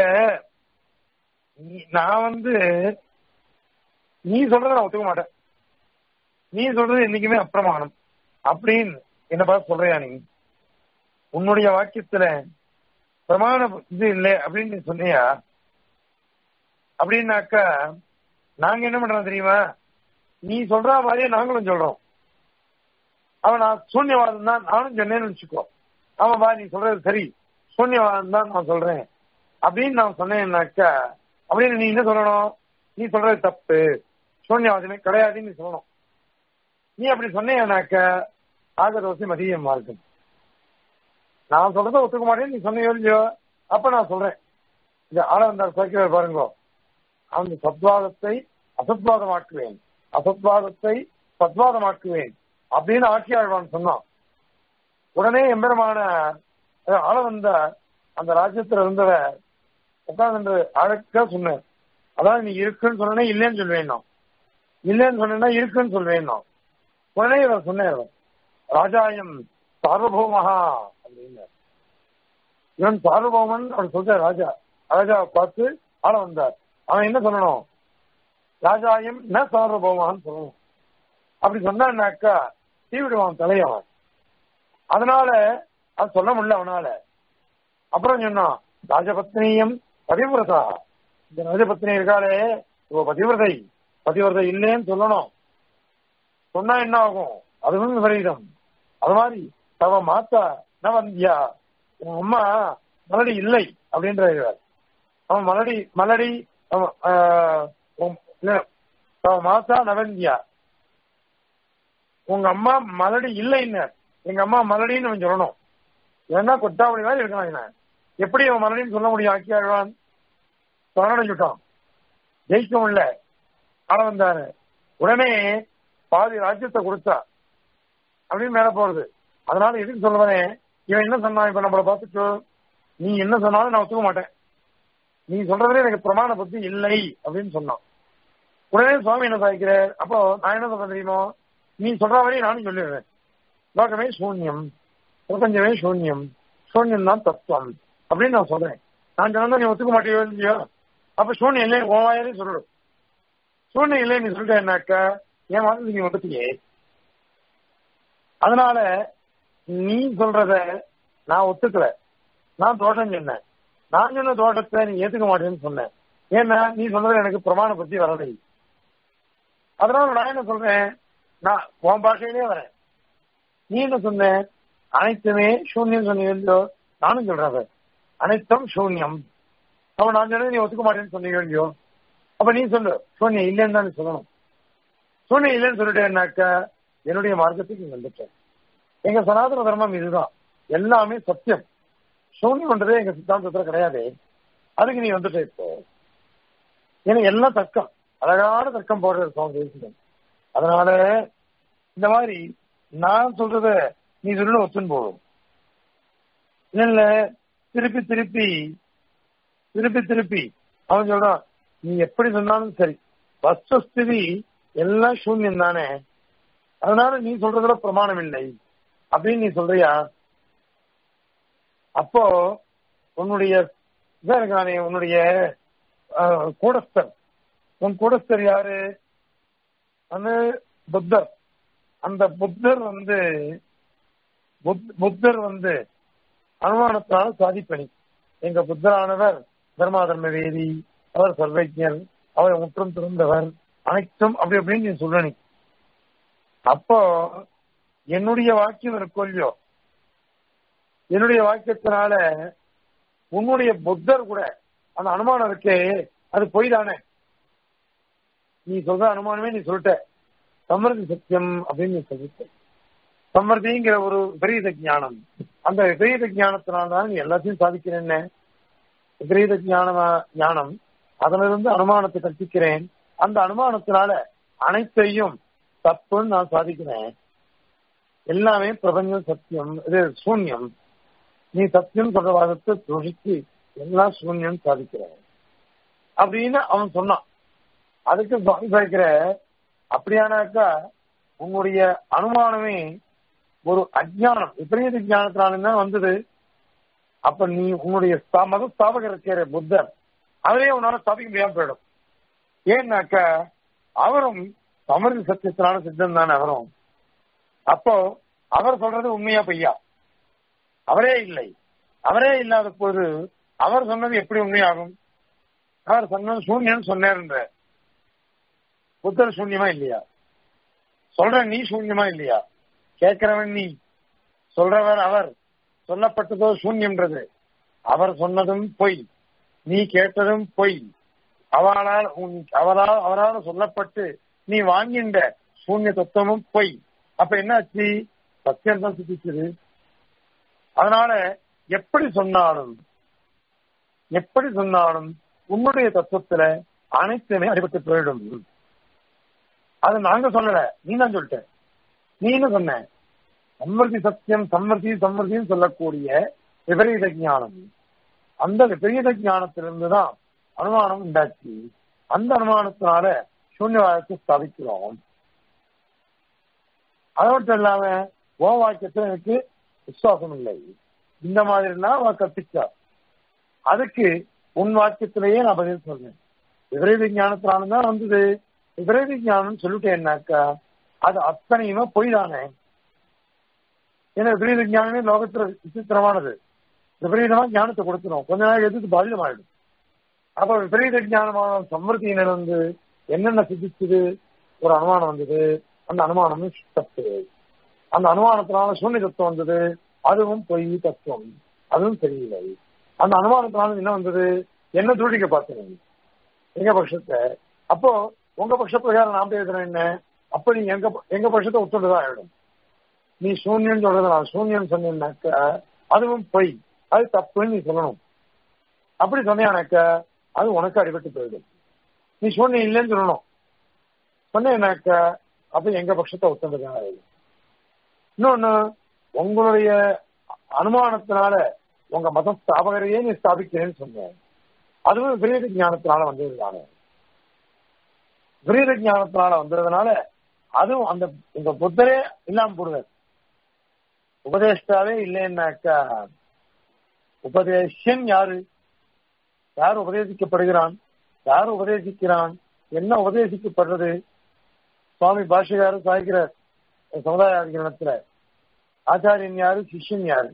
நான் வந்து நீ சொல்றத நான் ஒத்துக்க மாட்டேன் நீ சொல்றது என்னைக்குமே அப்பிரமாணம் அப்படின்னு என்ன பார்த்து சொல்றியா நீ உன்னுடைய வாக்கியத்துல பிரமாண இது இல்லை அப்படின்னு நீ சொன்னியா அப்படின்னாக்கா நாங்க என்ன பண்றோம் தெரியுமா நீ சொல்ற மாதிரியே நாங்களும் சொல்றோம் அவன் நான் சூன்யவாதம் தான் நானும் சொன்னேன்னு வச்சுக்கோ அவன் பா நீ சொல்றது சரி சூன்யவாதம் தான் நான் சொல்றேன் அப்படின்னு நான் சொன்னேன்னாக்கா அப்படின்னு நீ என்ன சொல்லணும் நீ சொல்றது தப்பு சூன்யவாதமே கிடையாதுன்னு நீ சொல்லணும் நீ அப்படி சொன்னேன்னாக்க ஆகதோசி மதியம் மார்க்கம் நான் சொல்றத ஒத்துக்க மாட்டேன் நீ சொன்ன இல்லையோ அப்ப நான் சொல்றேன் இந்த ஆள வந்தார் சேர்க்கிறார் பாருங்க அந்த சத்வாதத்தை அசத்வாதமாக்குவேன் அசத்வாதத்தை சத்வாதமாக்குவேன் அப்படின்னு ஆட்சியாழ்வான் சொன்னான் உடனே எம்பெருமான ஆள வந்த அந்த ராஜ்யத்துல இருந்தவ உட்கார்ந்து அழகா சொன்ன அதாவது நீ இருக்குன்னு சொன்னே இல்லைன்னு சொல்லுவேன் நான் இல்லைன்னு சொன்னா இருக்குன்னு சொல்லுவேன் நான் உடனே இவர் சொன்னேன் ராஜாயம் சார்வபௌமஹா அப்படின்னு இவன் சார்வபௌமன் அவர் சொல்ற ராஜா ராஜாவை பார்த்து ஆள வந்தார் அவன் என்ன சொல்லணும் ராஜாயம் ந சார்வபௌமான்னு சொல்லணும் அப்படி சொன்னான்னாக்கா தீ விடுவான் தலையவன் அதனால அது சொல்ல முடியல அவனால அப்புறம் சொன்னான் ராஜபத்னியம் பதிவிரதா இந்த ராஜபத்னி இருக்காளே இவ பதிவிரதை பதிவிரதை இல்லைன்னு சொல்லணும் சொன்னா என்ன ஆகும் அதுவும் விபரீதம் அது மாதிரி தவ மாத்தா நவந்தியா உன் அம்மா மலடி இல்லை அப்படின்ற அவன் மலடி மலடி அவன், ஆஹ், உன், இல்ல, தவ மாத்தா நவந்தியா உங்க அம்மா மலடி இல்லைன்னு எங்க அம்மா மலடின்னு அவன் சொல்லணும் ஏன்னா கொட்டாவளி மாதிரி இருக்கான் இவன். எப்படி அவன் மலடின்னு சொல்ல முடியும் ஆக்கியாழ்வான் சரணடைஞ்சுட்டான் ஜெயிக்கவும் இல்ல ஆள வந்தாரு உடனே பாதி ராஜ்யத்தை கொடுத்தா அப்படின்னு மேல போறது அதனால எதுக்கு சொல்லுவனே இவன் என்ன சொன்னான் இப்ப நம்மளை பார்த்துட்டு நீ என்ன சொன்னாலும் நான் ஒத்துக்க மாட்டேன் நீ சொல்றதுல எனக்கு பிரமாண புத்தி இல்லை அப்படின்னு சொன்னான் உடனே சுவாமி என்ன சாய்க்கிறார் அப்போ நான் என்ன சொல்றேன் தெரியுமோ நீ சொல்ற வரையும் நானும் சொல்லிடுறேன் லோகமே சூன்யம் பிரபஞ்சமே சூன்யம் சூன்யம் தான் தத்துவம் அப்படின்னு நான் சொல்றேன் நான் சொன்னா நீ ஒத்துக்க மாட்டேயோ இல்லையோ அப்ப சூன்யம் இல்லை உன் வாயாலே சொல்லு சூன்யம் இல்லை நீ சொல்லிட்டேன்னாக்கா என் மாதிரி நீ வந்துட்டியே அதனால நீ சொல்றத நான் ஒத்துக்கல நான் தோஷம் சொன்னேன் நான் சொன்ன தோட்டத்தை நீ ஏத்துக்க மாட்டேன்னு சொன்னேன் ஏன்னா நீ சொல்றது எனக்கு பிரமாண பத்தி வரலை அதனால நான் என்ன சொல்றேன் நான் உன் பாஷையிலே வரேன் நீ என்ன சொன்ன அனைத்துமே சூன்யம் சொன்னீங்களோ நானும் சொல்றேன் அதை. அனைத்தும் சூன்யம் அப்ப நான் சொன்னது நீ ஒத்துக்க மாட்டேன்னு சொன்னீங்க இல்லையோ அப்ப நீ சொல்லு சூன்யம் இல்லைன்னு தான் நீ சொல்லணும் சூன்யம் இல்லைன்னு சொல்லிட்டேன்னாக்கா என்னுடைய மார்க்கத்துக்கு நீ வந்துட்டேன் எங்க சனாதன தர்மம் இதுதான் எல்லாமே சத்தியம் சூன்யம்ன்றதே எங்க சித்தாந்தத்துல கிடையாது அதுக்கு நீ வந்துட்ட இப்போ ஏன்னா எல்லாம் தர்க்கம் அழகான தர்க்கம் போடுற சுவாமி தேசிகன் அதனால இந்த மாதிரி நான் சொல்றத நீ சொல்ல ஒத்துன்னு போடும் இல்ல திருப்பி திருப்பி திருப்பி திருப்பி அவன் சொல்றான் நீ எப்படி சொன்னாலும் சரி வஸ்துஸ்திதி எல்லாம் சூன்யம் தானே அதனால நீ சொல்றதுல பிரமாணம் இல்லை அப்படின்னு நீ சொல்றியா அப்போ உன்னுடைய இதா இருக்கானே உன்னுடைய ஆஹ், கூடஸ்தர் உன் கூடஸ்தர் யாரு அந்த புத்தர் அந்த புத்தர் வந்து புத்- புத்தர் வந்து அனுமானத்தால் சாதிப்பணி எங்க புத்தரானவர் தர்மா தர்ம வேதி அவர் சர்வஜர் அவர் முற்றும் திறந்தவர் அனைத்தும் அப்படி அப்படின்னு நீ சொல்ற நீ அப்போ என்னுடைய வாக்கியம் இருக்கோ இல்லையோ என்னுடைய வாக்கியத்தினால உன்னுடைய புத்தர் கூட அந்த அனுமானம் இருக்கே அது பொய் தானே நீ சொல்ற அனுமானமே நீ சொல்லிட்ட சமர்த்தி சத்தியம் அப்படின்னு நீ சொல்லிட்ட சமர்த்திங்கிற ஒரு விபரீத ஞானம் அந்த விபரீத ஞானத்தினால்தான் நீ எல்லாத்தையும் சாதிக்கிறேன்னு விபரீத ஞான ஞானம் அதிலிருந்து அனுமானத்தை கற்பிக்கிறேன் அந்த அனுமானத்தினால அனைத்தையும் தப்புன்னு நான் சாதிக்கிறேன் எல்லாமே பிரபஞ்சம் சத்தியம் இது சூன்யம் நீ சத்தியம் சொல்ற வாதத்தை தொழிச்சு எல்லாம் சூன்யம் சாதிக்கிறேன் அப்படின்னு அவன் சொன்னான் அதுக்கு சுவாமி சாய்க்கிற அப்படியானாக்கா உன்னுடைய அனுமானமே ஒரு அஜ்ஞானம் விபரீத ஞானத்தினால வந்தது அப்ப நீ உன்னுடைய ஸ்தா- மத ஸ்தாபகர் இருக்கிற புத்தர் அவரே உன்னால ஸ்தாபிக்க முடியாம போயிடும் ஏன்னாக்கா அவரும் சமர்த்தி சத்தியத்தினால சித்தம் தானே அவரும் அப்போ அவர் சொல்றது உண்மையா பொய்யா அவரே இல்லை அவரே இல்லாத போது அவர் சொன்னது எப்படி உண்மையாகும் அவர் சொன்னது சூன்யம் சொன்னார்ன்ற புத்தர் சூன்யமா இல்லையா சொல்ற நீ சூன்யமா இல்லையா கேட்கிறவன் நீ சொல்றவர் அவர் சொல்லப்பட்டதோ சூன்யம்ன்றது அவர் சொன்னதும் பொய் நீ கேட்டதும் பொய் அவரால் உன்- அவரால் அவரால் சொல்லப்பட்டு நீ வாங்கின்ற சூன்ய தத்துவமும் பொய் அப்ப என்னாச்சு சத்தியம் தான் சித்திச்சது அதனால எப்படி சொன்னாலும் எப்படி சொன்னாலும் உன்னுடைய தத்துவத்துல அனைத்துமே அடிபட்டு போயிடும் அது நாங்க சொல்லல நீ தான் சொல்லிட்ட நீ என்ன சொன்ன சம்மர்த்தி சத்தியம் சம்மர்த்தி சம்மர்த்தின்னு சொல்லக்கூடிய விபரீத ஞானம் அந்த விபரீத ஞானத்திலிருந்து தான் அனுமானம் உண்டாச்சு அந்த அனுமானத்தினால சூன்யவாதத்தை ஸ்தாபிக்கிறோம் அது மட்டும் இல்லாம ஓ வாக்கியத்துல எனக்கு விசுவாசம் இல்லை இந்த மாதிரிலாம் அவ கற்பிச்சா அதுக்கு உன் வாக்கியத்திலேயே நான் பதில் சொல்றேன் விபரீத ஞானத்தினால தான் வந்தது விபரீத ஞானம் சொல்லிட்டேன்னாக்கா அது அத்தனையுமே பொய் தானே ஏன்னா விபரீத ஞானமே லோகத்துல விசித்திரமானது விபரீதமா ஞானத்தை கொடுத்துரும் கொஞ்ச நாள் எதிர்த்து பாதிதமாயிடும் அப்ப விபரீத ஞானமான சமிருத்தியினர் வந்து என்னென்ன சித்திச்சது ஒரு அனுமானம் வந்தது அந்த அனுமானமும் தப்பு அந்த அனுமானத்தினால சூன்ய தத்துவம் வந்தது அதுவும் பொய் தத்துவம் அதுவும் தெரியலை அந்த அனுமானத்தினால என்ன வந்தது என்ன தூடிக்க பார்த்தீங்க எங்க பட்சத்தை அப்போ உங்க பட்ச பிரகாரம் நான் பேசுறேன் என்ன அப்ப நீ எங்க எங்க பட்சத்தை ஒத்துண்டுதான் ஆயிடும் நீ சூன்யம் சொல்றது நான் சூன்யம் சொன்னேன்னாக்க அதுவும் பொய் அது தப்புன்னு நீ சொல்லணும் அப்படி சொன்னேனாக்க அது உனக்கு அடிபட்டு போயிடும் நீ சூன்யம் இல்லைன்னு சொல்லணும் சொன்னேனாக்க அப்ப எங்க பட்சத்தை ஒத்துண்டுதான் ஆயிடும் இன்னொன்னு உங்களுடைய அனுமானத்தினால உங்க மத ஸ்தாபகரையே நீ ஸ்தாபிக்கிறேன்னு சொன்னேன் அதுவும் விரீத ஞானத்தினால வந்ததுதானே விரீத ஞானத்தினால வந்ததுனால அதுவும் அந்த உங்க புத்தரே இல்லாம போடுவார் உபதேஷ்டாவே இல்லைன்னாக்கா உபதேசம் யாரு யார் உபதேசிக்கப்படுகிறான் யார் உபதேசிக்கிறான் என்ன உபதேசிக்கப்படுறது சுவாமி பாஷகாரர் சாய்க்கிறார் சமுதாய அதிகரணத்துல ஆச்சாரியன் யாரு சிஷ்யன் யாரு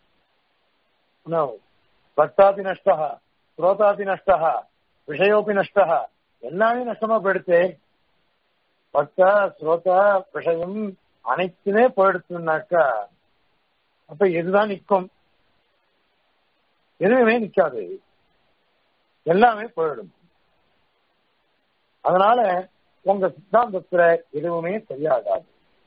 பக்தாபி நஷ்டா ஸ்ரோதாபி நஷ்டா விஷயோபி நஷ்டா எல்லாமே நஷ்டமா போயிடுச்சு பக்தா ஸ்ரோதா விஷயம் அனைத்துமே போயிடுச்சுனாக்கா அப்ப எதுதான் நிற்கும் எதுவுமே நிக்காது எல்லாமே போயிடும் அதனால உங்க சித்தாந்தத்துல எதுவுமே சரியாகாது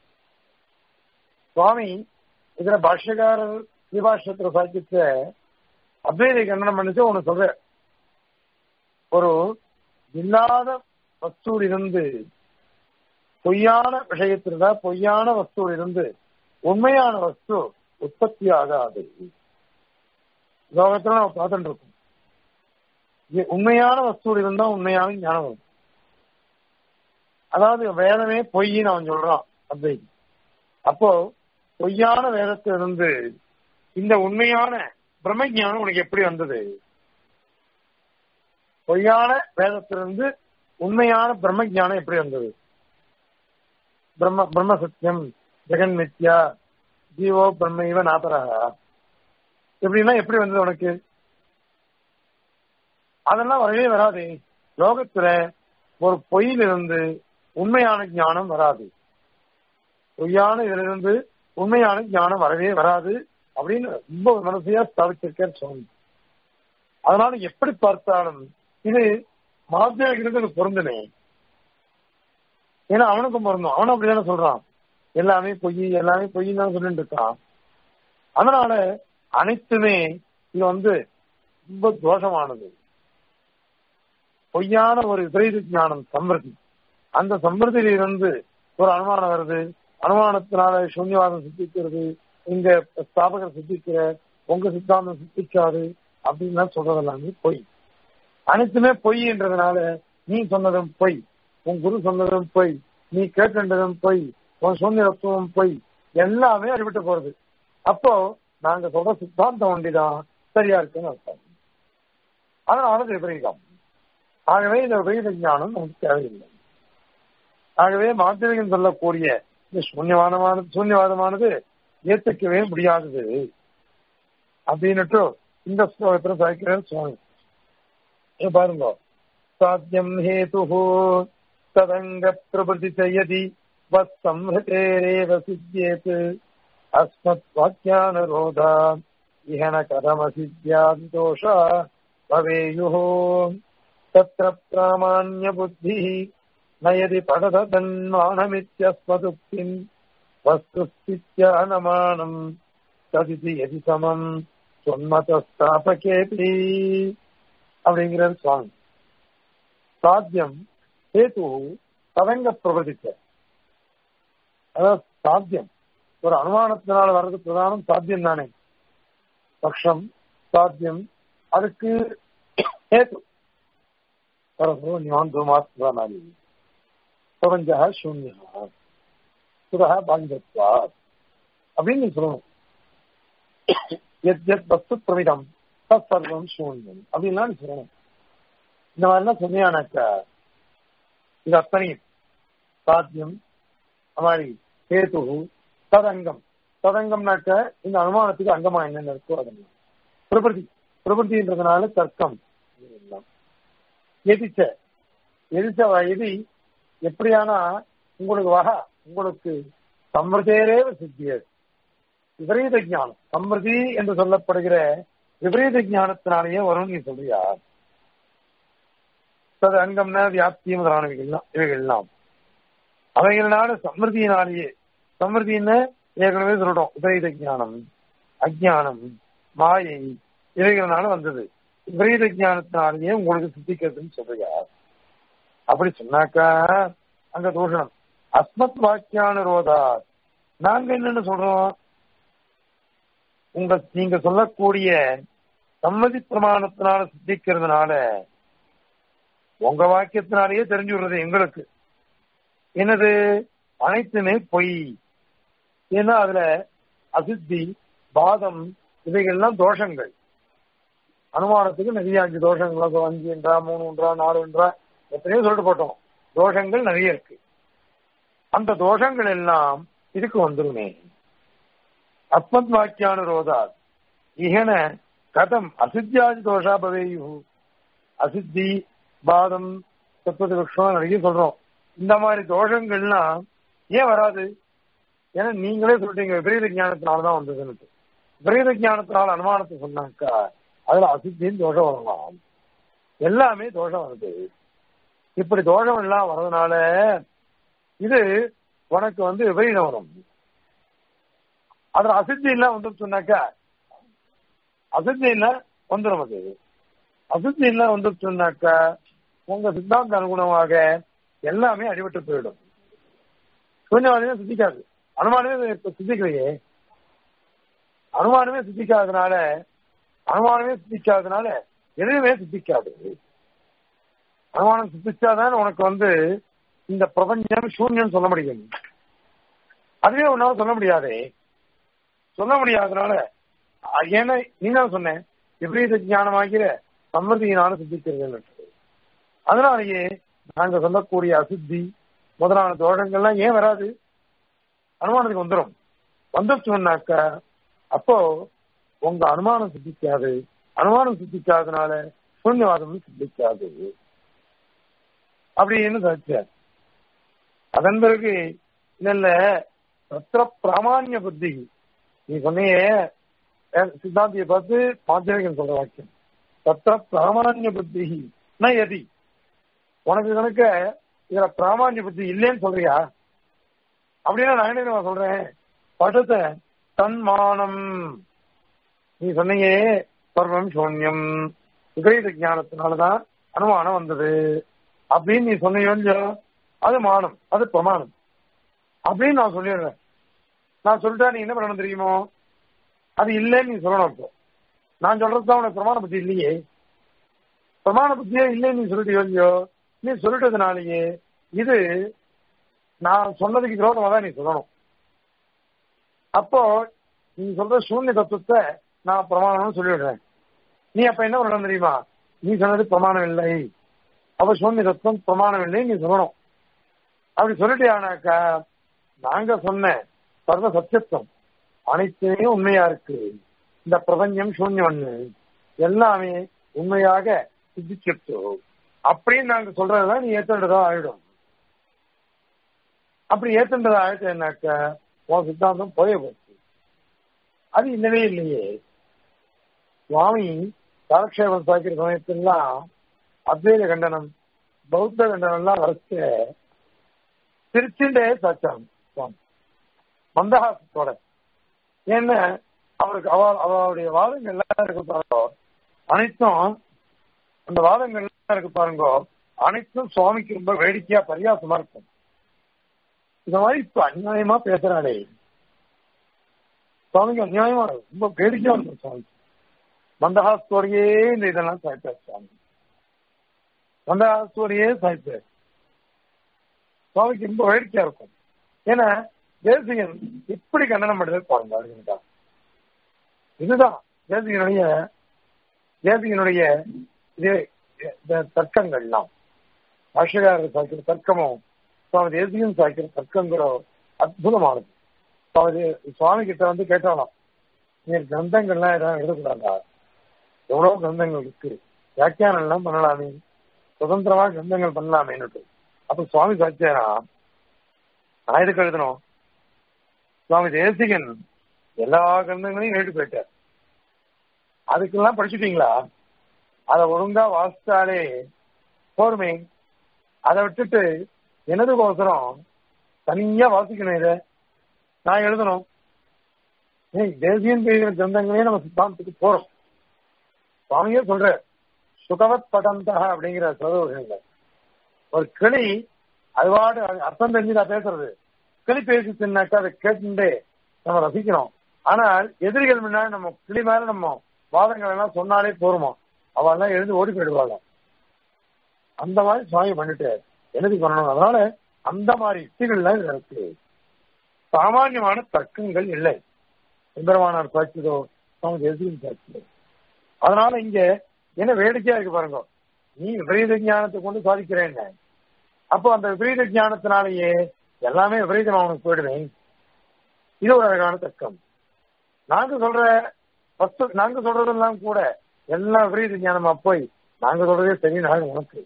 சுவாமி இதுல பாஷ்யக்காரர் ஸ்ரீபாஷ்யத்துல சாக்கித்த அத்வைதை கண்டனம் பண்ணிச்சு ஒண்ணு சொல்ற ஒரு இல்லாத வஸ்தூர் இருந்து பொய்யான விஷயத்திருந்தா பொய்யான வஸ்தூர் இருந்து உண்மையான வஸ்து உற்பத்தி ஆகாது லோகத்துல நம்ம பார்த்துட்டு இருக்கோம் உண்மையான வஸ்து இருந்தா உண்மையான ஞானம் வரும் அதாவது வேதமே பொய்ன்னு அவன் சொல்றான் அத்வைதி அப்போ பொய்யான வேதத்திலிருந்து இந்த உண்மையான பிரம்ம ஞானம் உனக்கு எப்படி வந்தது பொய்யான வேதத்திலிருந்து உண்மையான பிரம்ம ஞானம் எப்படி வந்தது பிரம்ம பிரம்ம சத்தியம் ஜெகன் மித்யா ஜீவோ பிரம்மைவ நாபரகா எப்படின்னா எப்படி வந்தது உனக்கு அதெல்லாம் வரவே வராது லோகத்துல ஒரு பொய்யிலிருந்து உண்மையான ஞானம் வராது பொய்யான இதிலிருந்து உண்மையான ஞானம் வரவே வராது அப்படின்னு ரொம்ப மனசையா ஸ்தாபிச்சிருக்கேன் சுவாமி அதனால எப்படி பார்த்தாலும் இது மாத்தியாகிறது பொருந்தனே ஏன்னா அவனுக்கும் பொருந்தும் அவனும் அப்படிதானே சொல்றான் எல்லாமே பொய் எல்லாமே பொய்ன்னு தான் சொல்லிட்டு இருக்கான் அதனால அனைத்துமே இது வந்து ரொம்ப தோஷமானது பொய்யான ஒரு விபரீத ஞானம் சம்பிரதி அந்த சம்பிரதியில இருந்து ஒரு அனுமானம் வருது அனுமானத்தினால சூன்யவாதம் சித்திக்கிறது இங்க ஸ்தாபகர் சித்திக்கிற உங்க சித்தாந்தம் சித்திக்காது அப்படின்னு சொல்றது எல்லாமே பொய் அனைத்துமே பொய்ன்றதுனால நீ சொன்னதும் பொய் உன் குரு சொன்னதும் பொய் நீ கேட்டுன்றதும் பொய் உன் சூன்யத்துவம் பொய் எல்லாமே அடிபட்டு போறது அப்போ நாங்க சொல்ற சித்தாந்தம் ஒண்டிதான் சரியா இருக்குன்னு அர்த்தம் அதனால விபரீதம் ஆகவே இந்த விபரீத ஞானம் நமக்கு தேவையில்லை ஆகவே மாத்திரிகம் சொல்லக்கூடிய இந்த சூன்யவாதமானது சூன்யவாதமானது ஏத்துக்கவே முடியாதது அப்படின்னுட்டு இந்த ஸ்லோகத்துல சாய்க்கிறேன் சுவாமி பாருங்க சாத்தியம் ஹேது ததங்க பிரபதி செய்யதி வசம்ஹேரேவ சித்தியேத் அஸ்மத் வாக்கியானுரோதா இஹன கதமசித்யாதி தோஷா பவேயுः तत्र प्रामाण्यबुद्धिः न यदि पठत तन्मानमित्यस्मदुक्तिम् वस्तुस्थित्यानमानम् तदिति यदि समम् சொன்மதாபகேபி அப்படிங்கிறார் சுவாமி சாத்தியம் ஹேது ததங்க பிரபதித்த அதாவது சாத்தியம் ஒரு அனுமானத்தினால வர்றது பிரதானம் சாத்தியம் தானே பக்ஷம் சாத்தியம் அதுக்கு ஹேத்து परभो न्योन्धुमात्मनाली பிரபஞ்சா சூன்யா சுதா பாஞ்சத்வா அப்படின்னு நீ சொல்லணும் எத் எத் வஸ்து பிரமிதம் தத் சர்வம் சூன்யம் அப்படின்லாம் நீ சொல்லணும் இந்த மாதிரிலாம் சொன்னியானாக்கா இது அத்தனையும் சாத்தியம் மாதிரி கேது ததங்கம் ததங்கம்னாக்க இந்த அனுமானத்துக்கு அங்கமா என்னென்ன இருக்கோ அதெல்லாம் பிரபதி பிரபதின்றதுனால தர்க்கம் எல்லாம் எதிச்ச எதிச்ச எதி எப்படியானா உங்களுக்கு வகா உங்களுக்கு சம்ருதேரேவ சித்தியது விபரீத ஞானம் சம்ருதி என்று சொல்லப்படுகிற விபரீத ஞானத்தினாலேயே வரும் நீ சொல்றியா தது அங்கம்னா வியாப்தி முதலானவைகள்லாம் இவைகள்லாம் அவைகள்னால சமிருதியினாலேயே சமிருதின்னு ஏற்கனவே சொல்றோம் விபரீத ஞானம் அஜானம் மாயை இவைகள்னால வந்தது விபரீத ஞானத்தினாலேயே உங்களுக்கு சித்திக்கிறதுன்னு சொல்றியா அப்படி சொன்னாக்கா அங்க தூஷணம் அஸ்மத் வாக்கியானுரோதா நாங்க என்னன்னு சொல்றோம் உங்க நீங்க சொல்லக்கூடிய சம்மதி பிரமாணத்தினால சித்திக்கிறதுனால உங்க வாக்கியத்தினாலேயே தெரிஞ்சு விடுறது எங்களுக்கு என்னது அனைத்துமே பொய் ஏன்னா அதுல அசித்தி பாதம் இவைகள்லாம் தோஷங்கள் அனுமானத்துக்கு நிறைய அஞ்சு தோஷங்கள் அது அஞ்சுன்றா மூணுன்றா நாலுன்றா எத்தனையோ சொல்லிட்டு போட்டோம் தோஷங்கள் நிறைய இருக்கு அந்த தோஷங்கள் எல்லாம் இதுக்கு வந்துருமே அஸ்மத் வாக்கியானுரோதா இகன கதம் அசித்தியாதி தோஷா பவேயு அசித்தி பாதம் தத்துவ விஷயம் நிறைய சொல்றோம் இந்த மாதிரி தோஷங்கள்லாம் ஏன் வராது ஏன்னா நீங்களே சொல்றீங்க விபரீத ஞானத்தினாலதான் வந்ததுன்னு விபரீத ஞானத்தினால அனுமானத்தை சொன்னாக்கா அதுல அசித்தின்னு தோஷம் வரலாம் எல்லாமே தோஷம் வருது இப்படி தோஷம் எல்லாம் வர்றதுனால இது உனக்கு வந்து விபரீதம் வரும் அதுல அசித்தி எல்லாம் வந்து சொன்னாக்கா அசித்தி எல்லாம் வந்துடும் அது அசித்தி எல்லாம் வந்து சொன்னாக்கா உங்க சித்தாந்த அனுகுணமாக எல்லாமே அடிபட்டு போயிடும் சூன்யவாதமே சித்திக்காது அனுமானமே இப்ப சித்திக்கலையே அனுமானமே சித்திக்காதனால அனுமானமே சித்திக்காதனால எதுவுமே சித்திக்காது அனுமானம் சித்திச்சாதான் உனக்கு வந்து இந்த பிரபஞ்சம் சூன்யம் சொல்ல முடியும் அதுவே உன்னால சொல்ல முடியாதே சொல்ல முடியாதனால ஏன்னா நீ தான் சொன்னேன் விபரீத ஞானமாகிற சம்மதியினால சித்திக்கிறது அதனாலேயே நாங்க சொல்லக்கூடிய அசித்தி முதலான தோஷங்கள்லாம் ஏன் வராது அனுமானத்துக்கு வந்துடும் வந்துச்சுன்னாக்க அப்போ உங்க அனுமானம் சித்திக்காது அனுமானம் சித்திக்காதனால சூன்யவாதம் சித்திக்காது அப்படின்னு சாட்சியார் அதன் பிறகு இல்ல இல்ல சத்திர பிராமான்ய புத்தி நீ சொன்னியே சித்தாந்தியை பார்த்து மாத்தியகன் சொல்ற வாக்கியம் சத்திர பிராமான்ய புத்தி ந எதி உனக்கு கணக்க இதுல பிராமான்ய புத்தி இல்லைன்னு சொல்றியா அப்படின்னா நான் என்ன சொல்றேன் பட்டத்தை தன்மானம் நீ சொன்னீங்க சர்வம் சூன்யம் விபரீத ஞானத்தினாலதான் அனுமானம் வந்தது அப்படின்னு நீ சொன்னீங்க அது மானம் அது பிரமாணம் அப்படின்னு நான் சொல்லிடுறேன் நான் சொல்லிட்டா நீ என்ன பண்ணணும் தெரியுமோ அது இல்லைன்னு நீ சொல்லணும் இப்போ நான் சொல்றதுதான் உனக்கு பிரமாண புத்தி இல்லையே பிரமாண புத்தியே இல்லைன்னு நீ சொல்லிட்டு இல்லையோ நீ சொல்லிட்டதுனாலேயே இது நான் சொன்னதுக்கு விரோதமா தான் நீ சொல்லணும் அப்போ நீ சொல்ற சூன்ய தத்துவத்தை நான் பிரமாணம்னு சொல்லிடுறேன் நீ அப்ப என்ன பண்ணணும் தெரியுமா நீ சொன்னது பிரமாணம் இல்லை அப்ப சூன்ய தத்துவம் பிரமாணம் இல்லைன்னு நீ சொல்லணும் அப்படி சொல்லிட்டியானாக்கா நாங்க சொன்ன சர்வ சத்தியத்துவம் அனைத்துமே உண்மையா இருக்கு இந்த பிரபஞ்சம் சூன்யம்னு எல்லாமே உண்மையாக சித்திச்சிட்டு அப்படின்னு நாங்க சொல்றதுதான் நீ ஏத்துன்றதா ஆயிடும் அப்படி ஏத்துன்றதா ஆயிட்டேனாக்க உன் சித்தாந்தம் போய போச்சு அது இல்லவே இல்லையே சுவாமி காலக்ஷேபம் சாய்க்கிற சமயத்திலாம் அத்வைத கண்டனம் பௌத்த கண்டனம் எல்லாம் வரைச்ச திருச்சிண்டே சாச்சாங்க சுவாமி மந்தஹாசத்தோட ஏன்னா அவருக்கு அவ அவருடைய வாதங்கள் எல்லாம் இருக்கு பாருங்க அனைத்தும் அந்த வாதங்கள் எல்லாம் இருக்கு பாருங்க அனைத்தும் சுவாமிக்கு ரொம்ப வேடிக்கையா பரியாசமா இருக்கும் இந்த மாதிரி இப்ப அநியாயமா பேசுறாளே சுவாமிக்கு அநியாயமா இருக்கும் ரொம்ப வேடிக்கையா இருக்கும் சுவாமி மந்தஹாஸ்தோடையே இந்த இதெல்லாம் சாய்ப்பார் சுவாமி மந்தஹாஸ்தோடையே சாய்ப்பார் சுவாமிக்கு ரொம்ப வேடிக்கையா இருக்கும் ஏன்னா தேசிகன் இப்படி கண்டனம் பண்ணுறது பாருங்க அப்படின்ட்டா இதுதான் தேசிகனுடைய தேசிகனுடைய இது இந்த தர்க்கங்கள்லாம் பாஷகாரர் சாய்க்கிற தர்க்கமும் சுவாமி தேசிகன் சாய்க்கிற தர்க்கங்களோ அற்புதமானது சுவாமி சுவாமி கிட்ட வந்து கேட்டாலாம் நீ கிரந்தங்கள்லாம் எதாவது எழுதக்கூடாதா எவ்வளவு கிரந்தங்கள் இருக்கு வியாக்கியானம் எல்லாம் பண்ணலாமே சுதந்திரமா கிரந்தங்கள் பண்ணலாமேன்னு அப்ப சுவாமி சாட்சியாரா நான் எதுக்கு எழுதணும் சுவாமி தேசிகன் எல்லா கிரந்தங்களையும் கேட்டு போயிட்டார் அதுக்கெல்லாம் படிச்சுட்டீங்களா அதை ஒழுங்கா வாசிச்சாலே போருமே அதை விட்டுட்டு எனதுக்கோசரம் தனியா வாசிக்கணும் இதை நான் எழுதணும் ஏய் தேசியம் செய்கிற கிரந்தங்களே நம்ம சித்தாந்தத்துக்கு போறோம் சுவாமியே சொல்ற சுகவத் படந்தா அப்படிங்கிற சொல்ல ஒரு கிளி அதுவாடு அர்த்தம் தெரிஞ்சுதா பேசுறது கிளி பேசிச்சுனாக்கா அதை கேட்டுட்டே நம்ம ரசிக்கிறோம் ஆனால் எதிரிகள் முன்னாடி நம்ம கிளி மேல நம்ம வாதங்கள் எல்லாம் சொன்னாலே போருமா அவெல்லாம் எழுந்து ஓடி போயிடுவாங்க அந்த மாதிரி சுவாமி பண்ணிட்டு எழுதி பண்ணணும் அதனால அந்த மாதிரி யுக்திகள்லாம் இதுல இருக்கு சாமானியமான தர்க்கங்கள் இல்லை சுந்தரமானார் சாட்சியதோ சுவாமி தேசியம் சாட்சியதோ அதனால இங்க என்ன வேடிக்கையா இருக்கு பாருங்க நீ விபரீத ஞானத்தை கொண்டு சாதிக்கிறேன் அப்போ அந்த விபரீத ஞானத்தினாலேயே எல்லாமே விபரீதம் அவனுக்கு போயிடுவேன் இது ஒரு அழகான தர்க்கம் நாங்க சொல்ற பத்து நாங்க சொல்றதெல்லாம் கூட எல்லாம் விபரீத ஞானமா போய் நாங்க சொல்றதே சரி நாங்க உனக்கு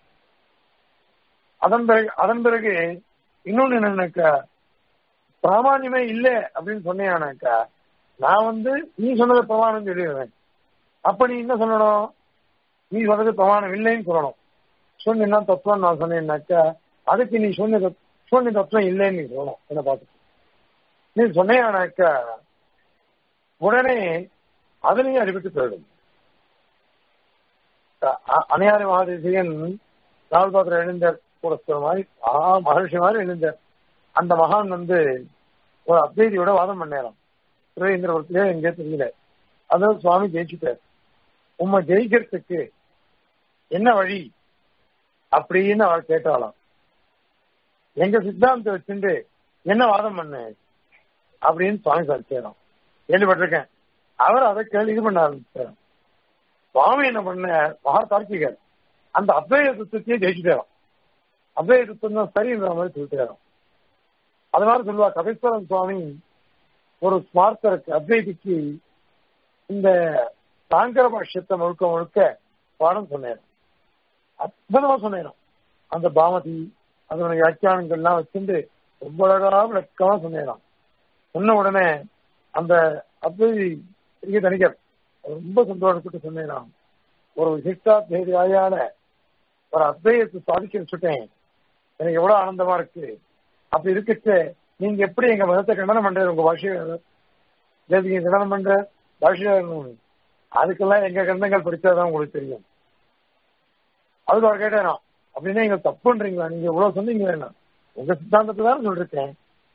அதன் பிறகு அதன் பிறகு இன்னொன்னு என்னன்னாக்கா பிராமான்யமே இல்லை அப்படின்னு சொன்னேனாக்கா நான் வந்து நீ சொன்னது பிரமாணம் சொல்லிடுவேன் அப்ப நீ என்ன சொல்லணும் நீ சொல்றது பிரமாணம் இல்லைன்னு சொல்லணும் சூன்யன்னா தத்துவம் நான் சொன்னேன்னாக்கா அதுக்கு நீ சொன்ன சூன்ய தத்துவம் இல்லைன்னு நீ சொல்லணும் என்ன பார்த்து நீ சொன்னேனாக்கா உடனே அதுலயும் அடிபட்டு போயிடும் அணையாரி மகாதேசிகன் நால்பாத்திரம் எழுந்தார் கூட மாதிரி ஆ மகர்ஷி மாதிரி எழுந்தார் அந்த மகான் வந்து ஒரு அத்வைதியோட வாதம் பண்ணேறான் திருவேந்திரபுரத்திலே எங்கே தெரியல அதாவது சுவாமி ஜெயிச்சுட்டார் உண்மை ஜெயிக்கிறதுக்கு என்ன வழி அப்படின்னு அவர் கேட்டாலாம் எங்க சித்தாந்தத்தை வச்சுட்டு என்ன வாதம் பண்ணு அப்படின்னு சுவாமி சாதிச்சாராம் கேள்விப்பட்டிருக்கேன் அவர் அதை கேள்வி இது பண்ண ஆரம்பிச்சார் சுவாமி என்ன பண்ண மகா தார்க்கிகர் அந்த அத்வைத தத்துவத்தையே ஜெயிச்சுட்டாராம் அத்வைத தத்துவம் தான் சரின்ற மாதிரி சொல்லிட்டாராம் அது மாதிரி சொல்லுவா கபீஸ்வரன் சுவாமி ஒரு ஸ்மார்த்தருக்கு அத்வைதிக்கு இந்த சாங்கர பாஷ்யத்தை முழுக்க முழுக்க பாடம் சொன்னேன் அற்புதமா சொன்னேன் அந்த பாமதி அதனுடைய வியாக்கியானங்கள்லாம் வச்சுட்டு ரொம்ப அழகா விளக்கமா சொன்னேன் சொன்ன உடனே அந்த அத்வைதி பெரிய தனிகர் ரொம்ப சந்தோஷப்பட்டு சொன்னேன் ஒரு விசிஷ்டாத்வேதியால ஒரு அத்வைதத்தை சாதிக்க வச்சுட்டேன் எனக்கு எவ்வளவு ஆனந்தமா இருக்கு அப்படி இருக்கச்சு நீங்க எப்படி எங்க மதத்தை கண்டனம் பண்றது உங்க பாஷைய தேசிக கண்டனம் பண்ற பாஷையா அதுக்கெல்லாம் எங்க கண்டங்கள் படிச்சாதான் உங்களுக்கு தெரியும் அதுக்கு அவர் கேட்டேன் அப்படின்னா எங்க தப்புன்றீங்களா நீங்க இவ்வளவு சொன்னீங்க வேணாம் உங்க சித்தாந்தத்தை தான் சொல்லிருக்கேன்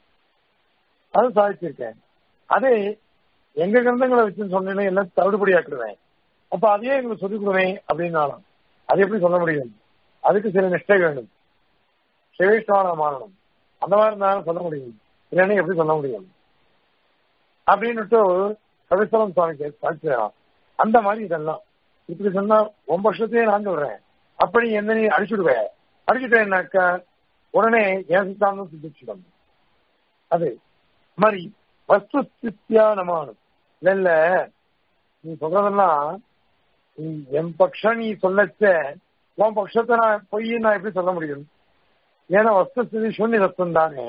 அது சாதிச்சிருக்கேன் அதே எங்க கிரந்தங்களை வச்சு சொன்னேன்னு எல்லாம் தவிடுபடி ஆக்கிடுவேன் அப்ப அதையே எங்களுக்கு சொல்லிக் கொடுவேன் அப்படின்னாலும் அது எப்படி சொல்ல முடியும் அதுக்கு சில நிஷ்டை வேண்டும் சிவேஷ்டான மாறணும் அந்த மாதிரி இருந்தாலும் சொல்ல முடியும் இல்லைன்னு எப்படி சொல்ல முடியும் அப்படின்னுட்டு கவிஸ்வரம் சுவாமி சாட்சியாராம் அந்த மாதிரி இதெல்லாம் இப்படி சொன்னா ஒன்பது வருஷத்தையே நான் சொல்றேன் அப்படி எந்த நீ அடிச்சுடுவேன் அடிச்சுட்டேன்னாக்கா உடனே என் சித்தாந்தம் சித்திச்சிடும் அது மாதிரி வஸ்து ஸ்தித்தியானமானம் இல்ல இல்ல நீ சொல்றதெல்லாம் நீ என் பட்சம் நீ சொல்லச்ச உன் பட்சத்தை நான் பொய் நான் எப்படி சொல்ல முடியும் ஏன்னா வஸ்துஸ்திதி சூன்ய தத்துவம் தானே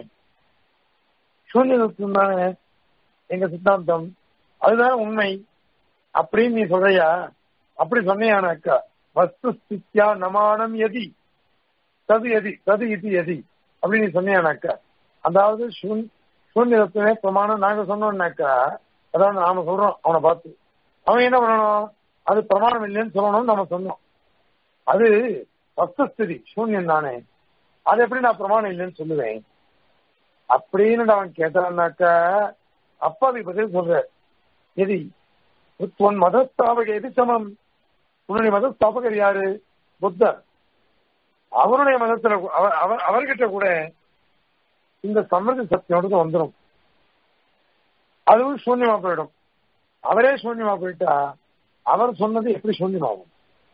சூன்ய தத்துவம் தானே எங்க சித்தாந்தம் அதுதான் உண்மை அப்படின்னு நீ சொல்றியா அப்படி சொன்னியானாக்கா வஸ்து ஸ்தித்யா நமானம் எதி தது எதி தது இது எதி அப்படின்னு நீ சொன்னியானாக்கா அதாவது சூன்ய தத்துவமே பிரமாணம் நாங்க சொன்னோம்னாக்கா அதாவது நாம சொல்றோம் அவனை பார்த்து அவன் என்ன பண்ணணும் அது பிரமாணம் இல்லைன்னு சொல்லணும்னு நம்ம சொன்னோம் அது வஸ்துஸ்திதி சூன்யம் தானே அது எப்படி நான் பிரமாணம் இல்லைன்னு சொல்லுவேன் அப்படின்னு அவன் கேட்டான்னாக்கா அப்பா அதை பதில் சொல்ற எதி உன் மத ஸ்தாபக எது சமம் உன்னுடைய மத ஸ்தாபகர் யாரு புத்தர் அவருடைய மதத்துல அவர் அவர்கிட்ட கூட இந்த சமிருதி சக்தியோட வந்துடும் அதுவும் சூன்யமா போயிடும் அவரே சூன்யமா போயிட்டா அவர் சொன்னது எப்படி சூன்யமாகும்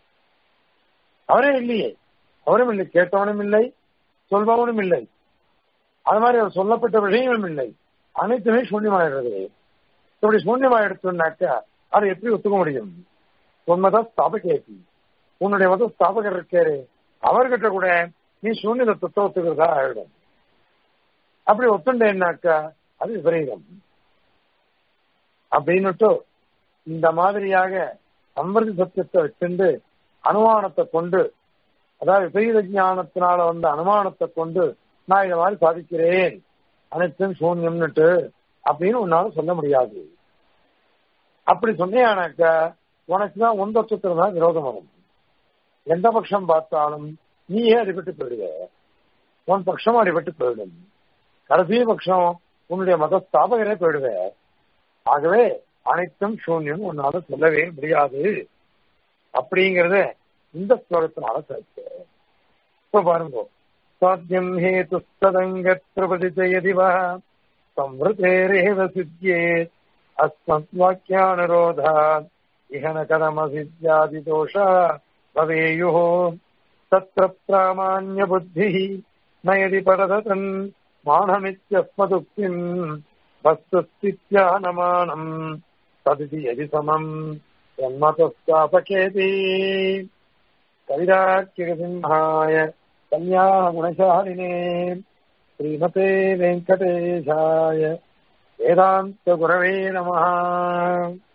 அவரே இல்லையே அவரும் இல்லை கேட்டவனும் இல்லை சொல்பவனும் இல்லை அது மாதிரி அவர் சொல்லப்பட்ட விஷயங்களும் இல்லை அனைத்துமே சூன்யமாயிடுறது இப்படி சூன்யமாயிடுச்சுனாக்கா அதை எப்படி ஒத்துக்க முடியும் உண்மத ஸ்தாபகேசி உன்னுடைய மத ஸ்தாபகர் இருக்காரு அவர்கிட்ட கூட நீ சூன்ய தத்துவத்தை ஒத்துக்கிறதா ஆயிடும் அப்படி ஒத்துண்டேன்னாக்கா அது விபரீதம் அப்படின்னுட்டு இந்த மாதிரியாக சம்பிரதி சத்தியத்தை வச்சிருந்து அனுமானத்தை கொண்டு அதாவது விபரீத ஞானத்தினால வந்த அனுமானத்தை கொண்டு நான் இதை மாதிரி சாதிக்கிறேன் அனைத்தும் சூன்யம்னுட்டு அப்படின்னு உன்னால சொல்ல முடியாது அப்படி சொன்னேனாக்க உனக்கு தான் உந்த சுத்திரம் தான் விரோதம் வரும் எந்த பட்சம் பார்த்தாலும் நீயே அடிபட்டு போயிடுவ உன் பட்சம் அடிபட்டு போயிடும் கடைசி பட்சம் உன்னுடைய மத ஸ்தாபகரே போயிடுவ ஆகவே அனைத்தும் சூன்யம் உன்னால சொல்லவே முடியாது அப்படிங்கறத இந்த ஸ்லோகத்தினால சேர்த்து இப்ப பாருங்க சாத்தியம் ஹேது சதங்கத்ருபதிச்சயதிவ संवृतेरेव सिद्ध्येत् अस्मद्वाक्यानुरोधात् इह न करमसिद्ध्यादिदोष भवेयुः तत्र प्रामाण्यबुद्धिः न यदि परदतन् मानमित्यस्मदुक्तिम् वस्तुस्थित्यानमानम् तदिति यदि समम् जन्मतस्तापकेति कविराख्यसिंहाय कन्यागुणशालिने श्रीमते वेङ्कटेशाय वेदान्तगुरवे नमः